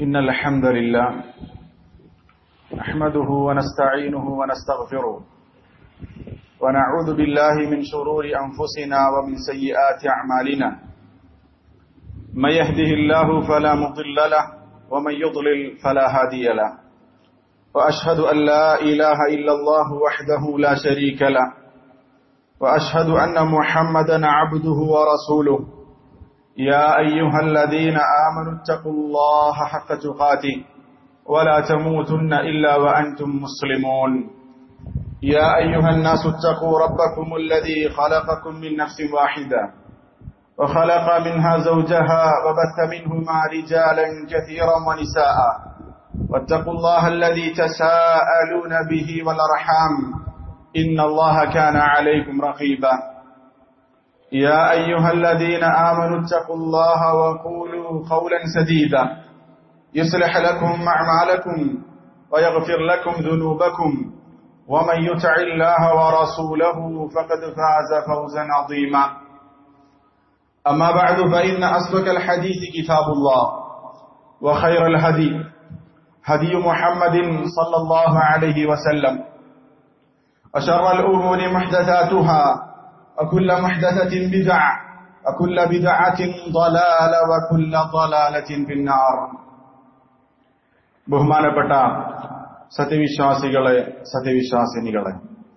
إن الحمد لله نحمده ونستعينه ونستغفره ونعوذ بالله من شرور أنفسنا ومن سيئات أعمالنا من يهده الله فلا مضل له ومن يضلل فلا هادي له وأشهد أن لا إله إلا الله وحده لا شريك له وأشهد أن محمدا عبده ورسوله يا أيها الذين آمنوا اتقوا الله حق تقاته ولا تموتن إلا وأنتم مسلمون يا أيها الناس اتقوا ربكم الذي خلقكم من نفس واحدة وخلق منها زوجها وبث منهما رجالا كثيرا ونساء واتقوا الله الذي تساءلون به والأرحام إن الله كان عليكم رقيبا يا أيها الذين آمنوا اتقوا الله وقولوا قولا سديدا يصلح لكم أعمالكم ويغفر لكم ذنوبكم ومن يطع الله ورسوله فقد فاز فوزا عظيما أما بعد فإن أصدق الحديث كتاب الله وخير الهدي هدي محمد صلى الله عليه وسلم وشر الأمور محدثاتها وكل محدثة بدعة وكل بدعة ضلالة وكل ضلالة في النار ബഹുമാനപ്പെട്ട സത്യവിശ്വാസികളെ സത്യവിശ്വാസിനികളെ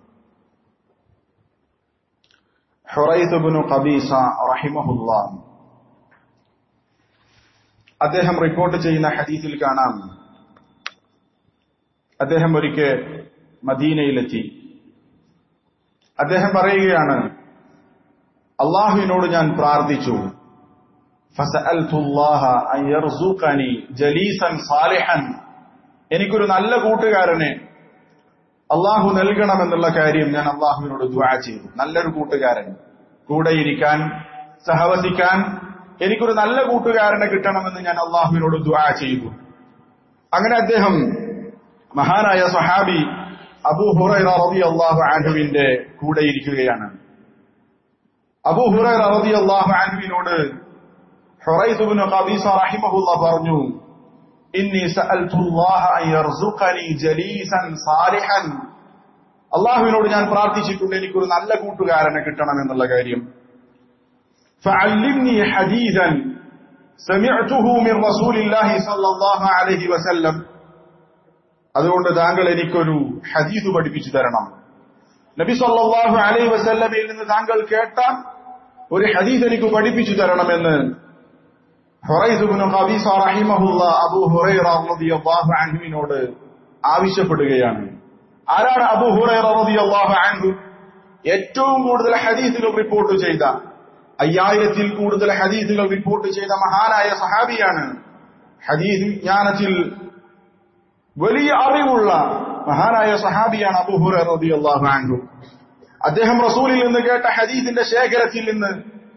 ഹുറൈത്തുബിനു കബീസ റഹിമഹുല്ല അദ്ദേഹം റിപ്പോർട്ട് ചെയ്യുന്ന ഹദീസിൽ കാണാം അദ്ദേഹം ഒരിക്കൽ മദീനയിലെത്തി അദ്ദേഹം പറയുകയാണ് അള്ളാഹുവിനോട് ഞാൻ പ്രാർത്ഥിച്ചു എനിക്കൊരു നല്ല കൂട്ടുകാരനെ അള്ളാഹു നൽകണമെന്നുള്ള കാര്യം ഞാൻ അള്ളാഹുവിനോട് ദ്വാ ചെയ്തു നല്ലൊരു കൂട്ടുകാരൻ കൂടെ ഇരിക്കാൻ സഹവസിക്കാൻ എനിക്കൊരു നല്ല കൂട്ടുകാരനെ കിട്ടണമെന്ന് ഞാൻ അള്ളാഹുവിനോട് ദ്വാ ചെയ്തു അങ്ങനെ അദ്ദേഹം മഹാനായ സഹാബി അബൂ ഹുറൈറ റളിയല്ലാഹു അൻഹുവിന്റെ കൂടെ ഇരിക്കുകയാണ് അബൂ ഹുറൈറ റളിയല്ലാഹു അൻഹുവിനോട് ഹുറൈസ് ഇബ്നു ഖബീസ റഹിമഹുള്ള പറഞ്ഞു ഇന്നി സഅൽതുല്ലാഹ അൻ യർസുഖനി ജലീസൻ സാലിഹൻ അള്ളാഹുവിനോട് ഞാൻ പ്രാർത്ഥിച്ചിട്ടുണ്ട് എനിക്കൊരു നല്ല കൂട്ടുകാരനെ കിട്ടണം എന്നുള്ള കാര്യം فعلمني حديثا سمعته من رسول الله صلى الله عليه وسلم അതുകൊണ്ട് താങ്കൾ എനിക്കൊരു ഹദീദ് പഠിപ്പിച്ചു തരണം നബി സല്ലല്ലാഹു അലൈഹി വസല്ലമയിൽ നിന്ന് താങ്കൾ കേട്ട ഒരു ഹദീദ് എനിക്ക് പഠിപ്പിച്ചു തരണമെന്ന് അബൂ ഹുറൈറ റളിയല്ലാഹു അൻഹുവിനോട് ആവശ്യപ്പെടുകയാണ് ആരാണ് അബൂ ഹുറൈറ റളിയല്ലാഹു അൻഹു ഏറ്റവും കൂടുതൽ ഹദീസുകൾ റിപ്പോർട്ട് ചെയ്ത അയ്യായിരത്തിൽ കൂടുതൽ ഹദീസുകൾ റിപ്പോർട്ട് ചെയ്ത മഹാനായ സഹാബിയാണ് ഹദീസ് വിജ്ഞാനത്തിൽ വലിയ അറിവുള്ള മഹാനായ സഹാബിയാണ് അബൂഹുറു അൻഹു അദ്ദേഹം റസൂലിൽ നിന്ന് കേട്ട ഹദീദിന്റെ ശേഖരത്തിൽ നിന്ന്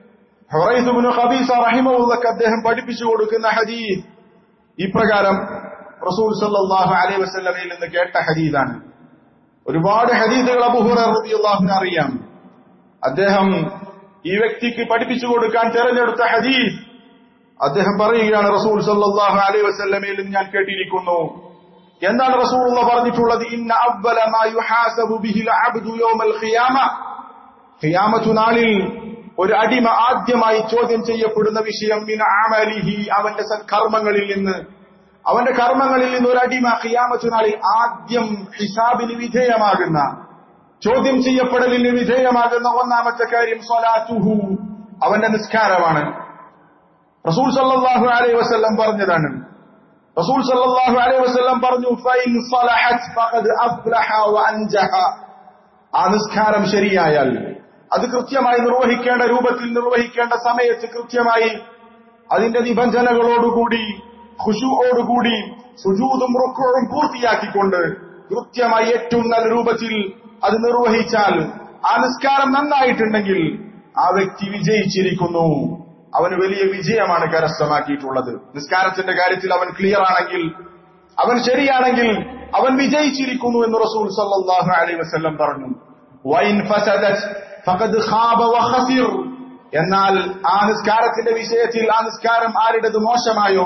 റഹിമുള്ളക്ക് അദ്ദേഹം പഠിപ്പിച്ചു കൊടുക്കുന്ന ഹദീദ് ഇപ്രകാരം റസൂൽ സല്ലാഹു അലൈ വസ്ലമയിൽ നിന്ന് കേട്ട ഹദീദാണ് ഒരുപാട് ഹദീദുകൾ അബുഹുറിയാഹുവിന് അറിയാം അദ്ദേഹം ഈ വ്യക്തിക്ക് പഠിപ്പിച്ചു കൊടുക്കാൻ തെരഞ്ഞെടുത്ത ഹദീദ് അദ്ദേഹം പറയുകയാണ് റസൂൽ സല്ലാഹു അലൈ വസ്ലമയിൽ നിന്ന് ഞാൻ കേട്ടിരിക്കുന്നു എന്താണ് റസൂലുള്ള പറഞ്ഞിട്ടുള്ളത് ഇന്ന അവല മാ യുഹാസബു ബിഹിൽ അബ്ദു യൗമൽ ഖിയാമ ഖിയാമത്തു നാളിൽ ഒരു അടിമ ആദ്യമായി ചോദ്യം ചെയ്യപ്പെടുന്ന വിഷയം മിന അമലിഹി അവന്റെ സൽക്കർമ്മങ്ങളിൽ നിന്ന് അവന്റെ കർമ്മങ്ങളിൽ നിന്ന് ഒരു അടിമ ഖിയാമത്തു നാളിൽ ആദ്യം ഹിസാബിന് വിധേയമാകുന്ന ചോദ്യം ചെയ്യപ്പെടലിന് വിധേയമാകുന്ന ഒന്നാമത്തെ കാര്യം സ്വലാത്തുഹു അവന്റെ നിസ്കാരമാണ് റസൂൽ സല്ലല്ലാഹു അലൈഹി വസല്ലം പറഞ്ഞതാണ് റസൂൽ സല്ലല്ലാഹു അലൈഹി വസല്ലം പറഞ്ഞു ഫൈൻ സലഹത് ഫഖദ് അഫ്ലഹ വഅൻജഹ ആ നിസ്കാരം ശരിയായാൽ അത് കൃത്യമായി നിർവഹിക്കേണ്ട രൂപത്തിൽ നിർവഹിക്കേണ്ട സമയത്ത് കൃത്യമായി അതിന്റെ നിബന്ധനകളോടുകൂടി ഖുശുവോടുകൂടി സുജൂദും റുക്കുവും പൂർത്തിയാക്കിക്കൊണ്ട് കൃത്യമായി ഏറ്റവും നല്ല രൂപത്തിൽ അത് നിർവഹിച്ചാൽ ആ നിസ്കാരം നന്നായിട്ടുണ്ടെങ്കിൽ ആ വ്യക്തി വിജയിച്ചിരിക്കുന്നു അവന് വലിയ വിജയമാണ് കരസ്ഥമാക്കിയിട്ടുള്ളത് നിസ്കാരത്തിന്റെ കാര്യത്തിൽ അവൻ ക്ലിയർ ആണെങ്കിൽ അവൻ ശരിയാണെങ്കിൽ അവൻ വിജയിച്ചിരിക്കുന്നു എന്ന് റസൂൽ സല്ലല്ലാഹു അലൈഹി വസല്ലം പറഞ്ഞു വൈൻ ഫസദത് ഫഖദ് ഖാബ വഖസിർ എന്നാൽ ആ നിസ്കാരത്തിന്റെ വിഷയത്തിൽ ആ നിസ്കാരം ആരുടേത് മോശമായോ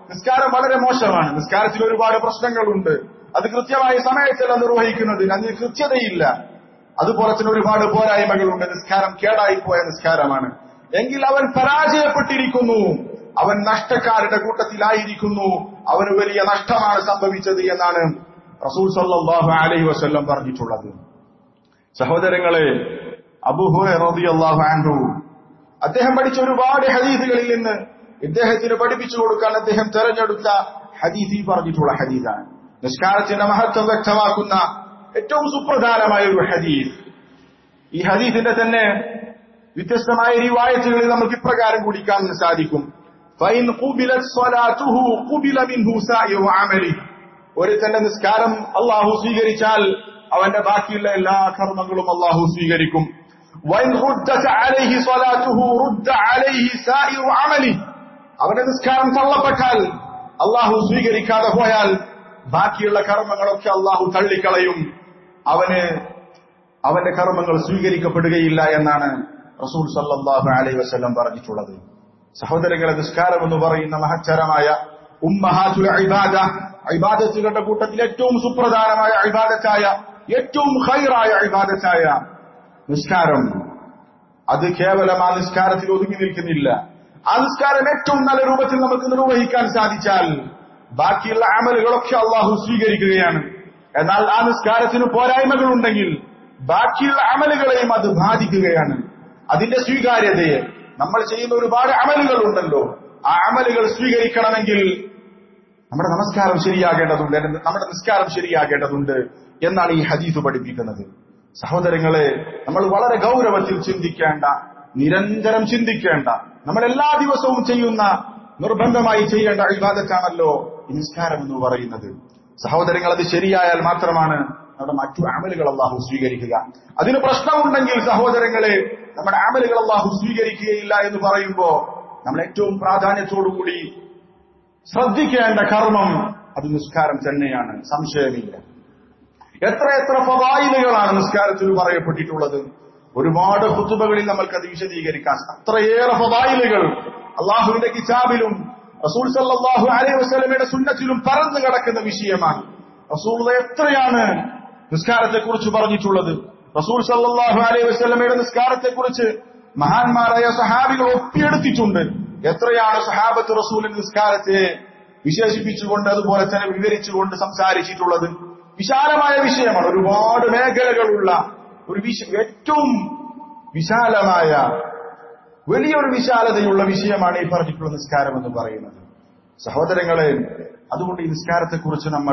നിസ്കാരം വളരെ മോശമാണ് നിസ്കാരത്തിൽ ഒരുപാട് പ്രശ്നങ്ങളുണ്ട് അത് കൃത്യമായ സമയത്തല്ല നിർവഹിക്കുന്നത് അതിന് കൃത്യതയില്ല അതുപോലെ തന്നെ ഒരുപാട് പോരായ്മകളുണ്ട് നിസ്കാരം കേടായി പോയ നിസ്കാരമാണ് എങ്കിൽ അവൻ പരാജയപ്പെട്ടിരിക്കുന്നു അവൻ നഷ്ടക്കാരുടെ കൂട്ടത്തിലായിരിക്കുന്നു അവന് വലിയ നഷ്ടമാണ് സംഭവിച്ചത് എന്നാണ് റസൂൽ സല്ലല്ലാഹു അലൈഹി വസല്ലം പറഞ്ഞിട്ടുള്ളത് സഹോദരങ്ങളെ അബൂഹുറ റളിയല്ലാഹു അൻഹു അദ്ദേഹം പഠിച്ച ഒരുപാട് ഹദീസുകളിൽ നിന്ന് ഇദ്ദേഹത്തിന് പഠിപ്പിച്ചു കൊടുക്കാൻ അദ്ദേഹം തെരഞ്ഞെടുത്ത ഹദീസി പറഞ്ഞിട്ടുള്ള ഹദീസാണ് നിസ്കാരത്തിന്റെ മഹത്വം വ്യക്തമാക്കുന്ന ഏറ്റവും സുപ്രധാനമായ ഒരു ഹദീസ് ഈ ഹദീസിന്റെ തന്നെ വ്യത്യസ്തമായ റിവായത്തുകളിൽ നമുക്ക് ഇപ്രകാരം കൂടി കാണാൻ സാധിക്കും فإن قبلت صلاته قبل منه سائر عمله ഒരു തന്റെ നിസ്കാരം അള്ളാഹു സ്വീകരിച്ചാൽ അവന്റെ ബാക്കിയുള്ള എല്ലാ കർമ്മങ്ങളും അള്ളാഹു സ്വീകരിക്കും وإن ردت عليه صلاته رد عليه سائر عمله അവന്റെ നിസ്കാരം തള്ളപ്പെട്ടാൽ അള്ളാഹു സ്വീകരിക്കാതെ പോയാൽ ബാക്കിയുള്ള കർമ്മങ്ങളൊക്കെ അള്ളാഹു തള്ളിക്കളയും അവന് അവന്റെ കർമ്മങ്ങൾ സ്വീകരിക്കപ്പെടുകയില്ല എന്നാണ് റസൂൽ സല്ലല്ലാഹു അലൈഹി വസല്ലം പറഞ്ഞിട്ടുള്ളത് സഹോദരങ്ങളെ നിസ്കാരം എന്ന് പറയുന്ന മഹച്ചരമായ ഉമ്മഹാതുൽ ഇബാദ ഇബാദത്തുകളുടെ കൂട്ടത്തിൽ ഏറ്റവും സുപ്രധാനമായ ഇബാദത്തായ ഏറ്റവും ഹൈറായ ഇബാദത്തായ നിസ്കാരം അത് കേവലം ആ നിസ്കാരത്തിൽ ഒതുങ്ങി നിൽക്കുന്നില്ല ആ നിസ്കാരം ഏറ്റവും നല്ല രൂപത്തിൽ നമുക്ക് നിർവഹിക്കാൻ സാധിച്ചാൽ ബാക്കിയുള്ള അമലുകളൊക്കെ അള്ളാഹു സ്വീകരിക്കുകയാണ് എന്നാൽ ആ നിസ്കാരത്തിന് പോരായ്മകളുണ്ടെങ്കിൽ ബാക്കിയുള്ള അമലുകളെയും അത് ബാധിക്കുകയാണ് അതിന്റെ സ്വീകാര്യതയെ നമ്മൾ ചെയ്യുന്ന ഒരുപാട് അമലുകൾ ഉണ്ടല്ലോ ആ അമലുകൾ സ്വീകരിക്കണമെങ്കിൽ നമ്മുടെ നമസ്കാരം ശരിയാകേണ്ടതുണ്ട് നമ്മുടെ നിസ്കാരം ശരിയാകേണ്ടതുണ്ട് എന്നാണ് ഈ ഹദീസ് പഠിപ്പിക്കുന്നത് സഹോദരങ്ങളെ നമ്മൾ വളരെ ഗൗരവത്തിൽ ചിന്തിക്കേണ്ട നിരന്തരം ചിന്തിക്കേണ്ട നമ്മൾ എല്ലാ ദിവസവും ചെയ്യുന്ന നിർബന്ധമായി ചെയ്യേണ്ട അഴിബാദത്താണല്ലോ ഈ നിസ്കാരം എന്ന് പറയുന്നത് സഹോദരങ്ങൾ അത് ശരിയായാൽ മാത്രമാണ് നമ്മുടെ മറ്റു അമലുകൾ അള്ളാഹു സ്വീകരിക്കുക അതിന് പ്രശ്നമുണ്ടെങ്കിൽ സഹോദരങ്ങളെ നമ്മുടെ അമലുകൾ അള്ളാഹു സ്വീകരിക്കുകയില്ല എന്ന് പറയുമ്പോ നമ്മൾ ഏറ്റവും പ്രാധാന്യത്തോടുകൂടി ശ്രദ്ധിക്കേണ്ട കർമ്മം അത് നിസ്കാരം തന്നെയാണ് സംശയമില്ല എത്ര എത്ര ഫവായിലുകളാണ് നിസ്കാരത്തിൽ പറയപ്പെട്ടിട്ടുള്ളത് ഒരുപാട് ഹുത്തുബകളിൽ നമ്മൾക്കത് വിശദീകരിക്കാം അത്രയേറെ ഫവായിലുകൾ അള്ളാഹുവിന്റെ കിതാബിലും റസൂൽ സല്ലാഹു അലൈഹി വസ്ലമയുടെ സുന്നത്തിലും പറന്നു കിടക്കുന്ന വിഷയമാണ് റസൂൽ എത്രയാണ് നിസ്കാരത്തെക്കുറിച്ച് പറഞ്ഞിട്ടുള്ളത് റസൂൽ സല്ലാഹു അലൈഹി വസ്ലമയുടെ നിസ്കാരത്തെക്കുറിച്ച് മഹാന്മാരായ സഹാബികൾ ഒപ്പിയെടുത്തിട്ടുണ്ട് എത്രയാണ് സഹാബത്ത് റസൂലിന്റെ നിസ്കാരത്തെ വിശേഷിപ്പിച്ചുകൊണ്ട് അതുപോലെ തന്നെ വിവരിച്ചുകൊണ്ട് സംസാരിച്ചിട്ടുള്ളത് വിശാലമായ വിഷയമാണ് ഒരുപാട് മേഖലകളുള്ള ഒരു വിഷ ഏറ്റവും വിശാലമായ വലിയൊരു വിശാലതയുള്ള വിഷയമാണ് ഈ പറഞ്ഞിട്ടുള്ള നിസ്കാരം എന്ന് പറയുന്നത് സഹോദരങ്ങളെ അതുകൊണ്ട് ഈ നിസ്കാരത്തെക്കുറിച്ച് നമ്മൾ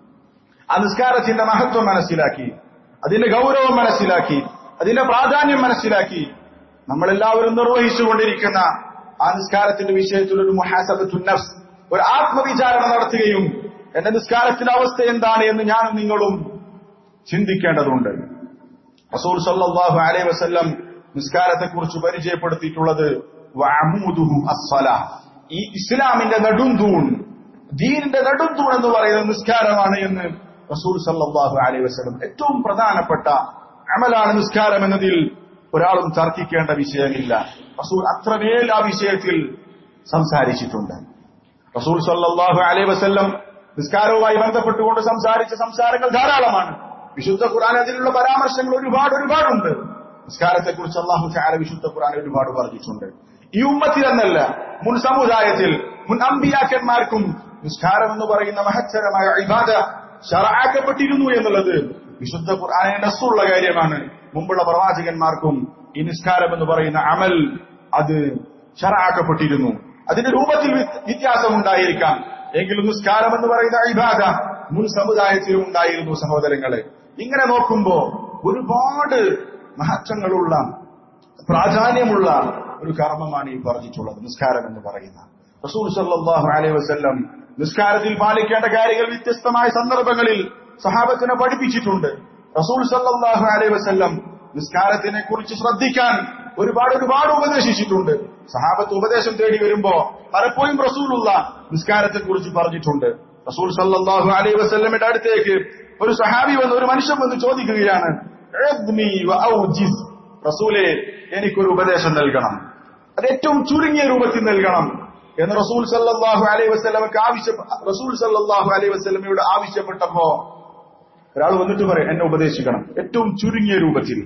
ആ നിസ്കാരത്തിന്റെ മഹത്വം മനസ്സിലാക്കി അതിന്റെ ഗൗരവം മനസ്സിലാക്കി അതിന്റെ പ്രാധാന്യം മനസ്സിലാക്കി നമ്മളെല്ലാവരും നിർവഹിച്ചുകൊണ്ടിരിക്കുന്ന ആ നിസ്കാരത്തിന്റെ വിഷയത്തിൽ ഒരു മുഹാസബത്തു നഫ്സ് ഒരു ആത്മവിചാരണ നടത്തുകയും എന്റെ നിസ്കാരത്തിന്റെ അവസ്ഥ എന്താണ് എന്ന് ഞാനും നിങ്ങളും ചിന്തിക്കേണ്ടതുണ്ട് റസൂൽ സല്ലല്ലാഹു അലൈഹി വസല്ലം നിസ്കാരത്തെക്കുറിച്ച് പരിചയപ്പെടുത്തിയിട്ടുള്ളത് വഅമൂദുഹു അസ്സലാ ഈ ഇസ്ലാമിന്റെ നെടുന്തൂൺ ദീനിന്റെ നെടുന്തൂൺ എന്ന് പറയുന്നത് നിസ്കാരമാണ് എന്ന് റസൂൽ സല്ലല്ലാഹു അലൈഹി വസല്ലം ഏറ്റവും പ്രധാനപ്പെട്ട അമലാണ് നിസ്കാരം എന്നതിൽ ഒരാളും തർക്കിക്കേണ്ട വിഷയമില്ല റസൂൽ അത്രമേൽ ആ വിഷയത്തിൽ സംസാരിച്ചിട്ടുണ്ട് റസൂൽ സല്ലല്ലാഹു അലൈഹി വസല്ലം നിസ്കാരവുമായി ബന്ധപ്പെട്ടുകൊണ്ട് സംസാരിച്ച സംസാരങ്ങൾ ധാരാളമാണ് വിശുദ്ധ ഖുർആൻ അതിലുള്ള പരാമർശങ്ങൾ ഒരുപാട് ഒരുപാടുണ്ട് നിസ്കാരത്തെക്കുറിച്ച് അള്ളാഹു ചാര വിശുദ്ധ ഖുർആൻ ഒരുപാട് പറഞ്ഞിട്ടുണ്ട് ഈ ഉമ്മത്തിൽ എന്നല്ല മുൻ സമുദായത്തിൽ മുൻ അമ്പിയാക്കന്മാർക്കും നിസ്കാരം എന്ന് പറയുന്ന മഹച്ചരമായ ഇബാദ ഷറാക്കപ്പെട്ടിരുന്നു എന്നുള്ളത് വിശുദ്ധ ഖുർആാനിന്റെ നസ്സുള്ള കാര്യമാണ് മുമ്പുള്ള പ്രവാചകന്മാർക്കും ഈ നിസ്കാരം എന്ന് പറയുന്ന അമൽ അത് ഷറാക്കപ്പെട്ടിരുന്നു അതിന്റെ രൂപത്തിൽ വ്യത്യാസം ഉണ്ടായിരിക്കാം എങ്കിലും നിസ്കാരം എന്ന് പറയുന്ന ഇബാദ മുൻ സമുദായത്തിലും ഉണ്ടായിരുന്നു സഹോദരങ്ങളെ ഇങ്ങനെ നോക്കുമ്പോ ഒരുപാട് മഹത്വങ്ങളുള്ള പ്രാധാന്യമുള്ള ഒരു കർമ്മമാണ് ഈ പറഞ്ഞിട്ടുള്ളത് നിസ്കാരം എന്ന് പറയുന്ന റസൂൽ സല്ലല്ലാഹു അലൈഹി വസല്ലം നിസ്കാരത്തിൽ പാലിക്കേണ്ട കാര്യങ്ങൾ വ്യത്യസ്തമായ സന്ദർഭങ്ങളിൽ സഹാബത്തിനെ പഠിപ്പിച്ചിട്ടുണ്ട് റസൂൽ സല്ലല്ലാഹു അലൈഹി വസല്ലം നിസ്കാരത്തിനെ കുറിച്ച് ശ്രദ്ധിക്കാൻ ഒരുപാട് ഒരുപാട് ഉപദേശിച്ചിട്ടുണ്ട് സഹാബത്ത് ഉപദേശം തേടി വരുമ്പോ പലപ്പോഴും റസൂലുള്ള നിസ്കാരത്തെ കുറിച്ച് പറഞ്ഞിട്ടുണ്ട് റസൂൽ സല്ലല്ലാഹു അലൈഹി വസല്ലമയുടെ അടുത്തേക്ക് ഒരു സഹാബി വന്ന് ഒരു മനുഷ്യൻ വന്ന് ചോദിക്കുകയാണ് "ഇദ്നി വ ഔജിസ്." റസൂലെ എനിക്കൊരു ഉപദേശം നൽകണം അത് ഏറ്റവും ചുരുങ്ങിയ രൂപത്തിൽ നൽകണം എന്ന് റസൂൽ സല്ലല്ലാഹു അലൈഹി വസല്ലമക്ക് ആവശ്യ റസൂൽ സല്ലല്ലാഹു അലൈഹി വസല്ലമയോട് ആവശ്യപ്പെട്ടപ്പോ ഒരാൾ വന്നിട്ട് പറയും എന്നെ ഉപദേശിക്കണം ഏറ്റവും ചുരുങ്ങിയ രൂപത്തിൽ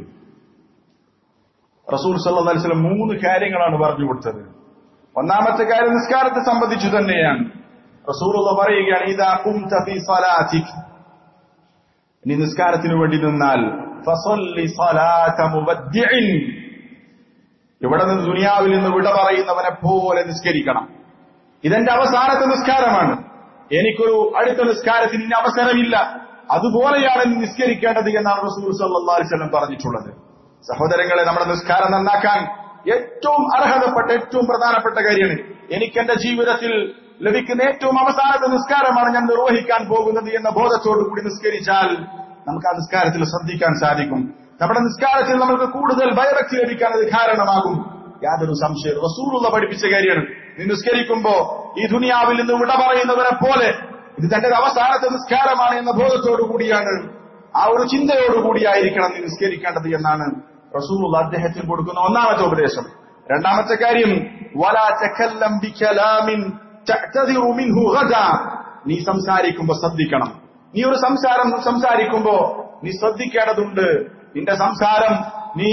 റസൂൽ സല്ലല്ലാഹു അലൈഹി വസല്ലം മൂന്ന് കാര്യങ്ങളാണ് പറഞ്ഞു കൊടുത്തത് ഒന്നാമത്തെ കാര്യം നിസ്കാരത്തെ സംബന്ധിച്ചു തന്നെയാണ് റസൂലുള്ള പറയുകയാണ് ഇതാ കുംത ഫീ സലാത്തിക് നീ നിസ്കാരത്തിനു വേണ്ടി നിന്നാൽ ഫസല്ലി സലാത മുബദ്ദിഇൻ ഇവിടെ നിന്ന് ദുനിയാവിൽ നിന്ന് വിട പറയുന്നവനെ പോലെ നിസ്കരിക്കണം ഇതെന്റെ അവസാനത്തെ നിസ്കാരമാണ് എനിക്കൊരു അടുത്ത നിസ്കാരത്തിന് ഇനി അവസരമില്ല അതുപോലെയാണ് നീ നിസ്കരിക്കേണ്ടത് എന്നാണ് റസൂൽ സല്ലല്ലാഹു അലൈഹി വസല്ലം പറഞ്ഞിട്ടുള്ളത് സഹോദരങ്ങളെ നമ്മുടെ നിസ്കാരം നന്നാക്കാൻ ഏറ്റവും അർഹതപ്പെട്ട ഏറ്റവും പ്രധാനപ്പെട്ട കാര്യമാണ് എനിക്ക് എന്റെ ജീവിതത്തിൽ ലഭിക്കുന്ന ഏറ്റവും അവസാനത്തെ നിസ്കാരമാണ് ഞാൻ നിർവഹിക്കാൻ പോകുന്നത് എന്ന ബോധത്തോടു കൂടി നിസ്കരിച്ചാൽ നമുക്ക് ആ നിസ്കാരത്തിൽ ശ്രദ്ധിക്കാൻ സാധിക്കും നമ്മുടെ നിസ്കാരത്തിൽ നമുക്ക് കൂടുതൽ ഭയഭക്തി ലഭിക്കാൻ അത് കാരണമാകും യാതൊരു സംശയം റസൂലുള്ള പഠിപ്പിച്ച കാര്യമാണ് നീ നിസ്കരിക്കുമ്പോ ഈ ദുനിയാവിൽ നിന്ന് വിട പറയുന്നവരെ പോലെ ഇത് തന്റെ അവസാനത്തെ നിസ്കാരമാണ് എന്ന ബോധത്തോടു കൂടിയാണ് ആ ഒരു ചിന്തയോടുകൂടിയായിരിക്കണം നീ നിസ്കരിക്കേണ്ടത് എന്നാണ് റസൂലുള്ള അദ്ദേഹത്തിന് കൊടുക്കുന്ന ഒന്നാമത്തെ ഉപദേശം രണ്ടാമത്തെ കാര്യം വലാ തകല്ലം ബികലാമിൻ തഅ്തദിറു മിൻഹു ഗദാ നീ സംസാരിക്കുമ്പോൾ ശ്രദ്ധിക്കണം നീ ഒരു സംസാരം സംസാരിക്കുമ്പോ നീ ശ്രദ്ധിക്കേണ്ടതുണ്ട് നിന്റെ സംസാരം നീ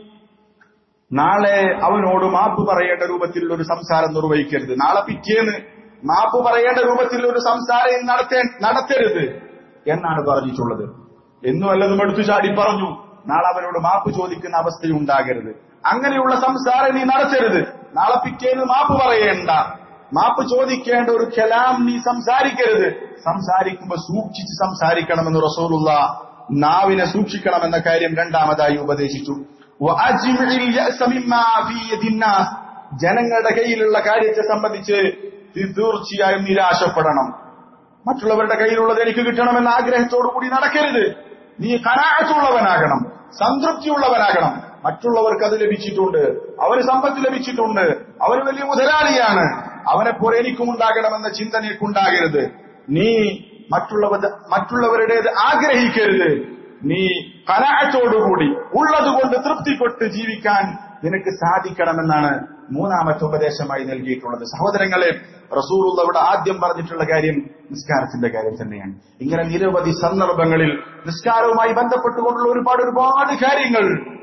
നാളെ അവനോട് മാപ്പ് പറയേണ്ട രൂപത്തിലുള്ള ഒരു സംസാരം നിർവഹിക്കരുത് നാളെ പിറ്റേന്ന് മാപ്പ് പറയേണ്ട രൂപത്തിലുള്ള ഒരു സംസാരം നടത്തേ നടത്തരുത് എന്നാണ് പറഞ്ഞിട്ടുള്ളത് എന്നും വല്ലതും എടുത്തു ചാടി പറഞ്ഞു നാളെ അവനോട് മാപ്പ് ചോദിക്കുന്ന അവസ്ഥയുണ്ടാകരുത് അങ്ങനെയുള്ള സംസാരം നീ നടത്തരുത് നാളെ പിറ്റേന്ന് മാപ്പ് പറയേണ്ട മാപ്പ് ചോദിക്കേണ്ട ഒരു കലാം നീ സംസാരിക്കരുത് സംസാരിക്കുമ്പോൾ സൂക്ഷിച്ച് സംസാരിക്കണമെന്ന് റസൂലുള്ള നാവിനെ സൂക്ഷിക്കണമെന്ന കാര്യം രണ്ടാമതായി ഉപദേശിച്ചു وأجمع اليأس مما في يد الناس ജനങ്ങളുടെ കയ്യിലുള്ള കാര്യത്തെ സംബന്ധിച്ച് തീർച്ചയായും നിരാശപ്പെടണം മറ്റുള്ളവരുടെ കയ്യിലുള്ളത് എനിക്ക് കിട്ടണമെന്ന ആഗ്രഹത്തോടു കൂടി നടക്കരുത് നീ കനാഴത്തുള്ളവനാകണം സംതൃപ്തിയുള്ളവനാകണം മറ്റുള്ളവർക്ക് അത് ലഭിച്ചിട്ടുണ്ട് അവന് സമ്പത്ത് ലഭിച്ചിട്ടുണ്ട് അവന് വലിയ മുതലാളിയാണ് അവനെ പോലെ എനിക്കും ഉണ്ടാകണമെന്ന ചിന്ത നിനക്കുണ്ടാകരുത് നീ മറ്റുള്ളവർ മറ്റുള്ളവരുടേത് ആഗ്രഹിക്കരുത് നീ കനാഴത്തോടുകൂടി ഉള്ളതുകൊണ്ട് തൃപ്തിപ്പെട്ട് ജീവിക്കാൻ നിനക്ക് സാധിക്കണമെന്നാണ് മൂന്നാമത്തെ ഉപദേശമായി നൽകിയിട്ടുള്ളത് സഹോദരങ്ങളെ റസൂറുള്ള ഇവിടെ ആദ്യം പറഞ്ഞിട്ടുള്ള കാര്യം നിസ്കാരത്തിന്റെ കാര്യം തന്നെയാണ് ഇങ്ങനെ നിരവധി സന്ദർഭങ്ങളിൽ നിസ്കാരവുമായി ബന്ധപ്പെട്ടുകൊണ്ടുള്ള ഒരുപാട് ഒരുപാട് കാര്യങ്ങൾ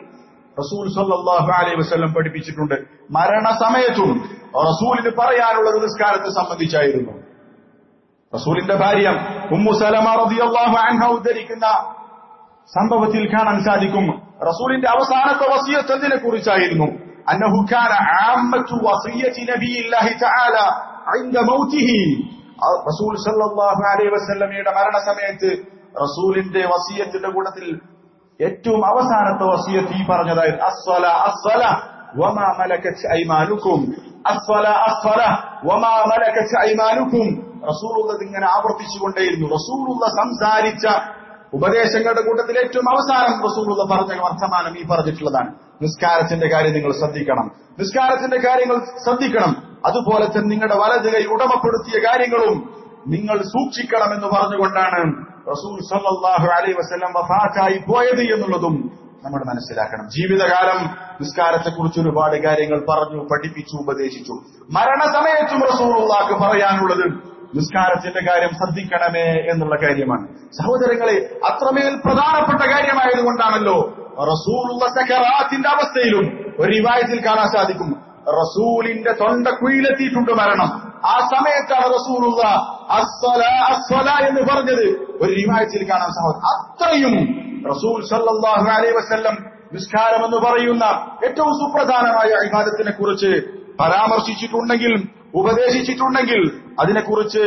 റസൂൽ സല്ലല്ലാഹു അലൈഹി വസല്ലം പഠിപ്പിച്ചിട്ടുണ്ട് മരണസമയത്തും റസൂലിന് പറയാനുള്ളത് നിസ്കാരത്തെ സംബന്ധിച്ചായിരുന്നു റസൂലിന്റെ ഭാര്യ ഉമ്മു സലമ റളിയല്ലാഹു അൻഹ ഉദ്ധരിക്കുന്ന സംഭവത്തിൽ കാണാൻ സാധിക്കും റസൂലിന്റെ അവസാനത്തെ വസിയത്ത് എന്തിനെ കുറിച്ചായിരുന്നു അന്നഹു കാന ആമ്മത്തു വസിയത്തി നബിയില്ലാഹി തആല عند موته റസൂൽ സല്ലല്ലാഹു അലൈഹി വസല്ലമയുടെ മരണസമയത്ത് റസൂലിന്റെ വസിയത്തിന്റെ കൂട്ടത്തിൽ ഏറ്റവും അവസാനത്തെ വസിയത്ത് ഈ പറഞ്ഞതായിരുന്നു അസ്വല അസ്വല വമാ മലക്കത് ഐമാനുക്കും അസ്വല അസ്വല വമാ മലക്കത് ഐമാനുക്കും റസൂലുള്ള ഇങ്ങനെ ആവർത്തിച്ചുകൊണ്ടേയിരുന്നു റസൂലുള്ള സംസാരിച്ച ഉപദേശങ്ങളുടെ കൂട്ടത്തിൽ ഏറ്റവും അവസാനം റസൂലുള്ള പറഞ്ഞ വർത്തമാനം ഈ പറഞ്ഞിട്ടുള്ളതാണ് നിസ്കാരത്തിന്റെ കാര്യം നിങ്ങൾ ശ്രദ്ധിക്കണം നിസ്കാരത്തിന്റെ കാര്യങ്ങൾ ശ്രദ്ധിക്കണം അതുപോലെ തന്നെ നിങ്ങളുടെ വലത് കൈ ഉടമപ്പെടുത്തിയ കാര്യങ്ങളും നിങ്ങൾ സൂക്ഷിക്കണമെന്ന് പറഞ്ഞുകൊണ്ടാണ് റസൂൽ സല്ലല്ലാഹു അലൈഹി വസല്ലം വഫാത്തായി പോയത് എന്നുള്ളതും നമ്മൾ മനസ്സിലാക്കണം ജീവിതകാലം നിസ്കാരത്തെക്കുറിച്ച് ഒരുപാട് കാര്യങ്ങൾ പറഞ്ഞു പഠിപ്പിച്ചു ഉപദേശിച്ചു മരണസമയത്തും റസൂലുള്ളാഹ്ക്ക് പറയാനുള്ളത് നിസ്കാരത്തിന്റെ കാര്യം ശ്രദ്ധിക്കണമേ എന്നുള്ള കാര്യമാണ് സഹോദരങ്ങളെ അത്രമേൽ പ്രധാനപ്പെട്ട കാര്യമായതുകൊണ്ടാണല്ലോ റസൂലുള്ള സക്കറാത്തിന്റെ അവസ്ഥയിലും ഒരു റിവായത്തിൽ കാണാൻ സാധിക്കും റസൂലിന്റെ തൊണ്ടക്കുയിലെത്തിയിട്ടുണ്ട് മരണം ആ സമയത്താണ് റസൂലുള്ള അസ്വല അസ്വല എന്ന് പറഞ്ഞത് ഒരു റിവായത്തിൽ കാണാൻ സാധിക്കും അത്രയും റസൂൽ സല്ലല്ലാഹു അലൈഹി വസല്ലം നിസ്കാരം എന്ന് പറയുന്ന ഏറ്റവും സുപ്രധാനമായ വിവാദത്തിനെ കുറിച്ച് പരാമർശിച്ചിട്ടുണ്ടെങ്കിൽ ഉപദേശിച്ചിട്ടുണ്ടെങ്കിൽ അതിനെക്കുറിച്ച്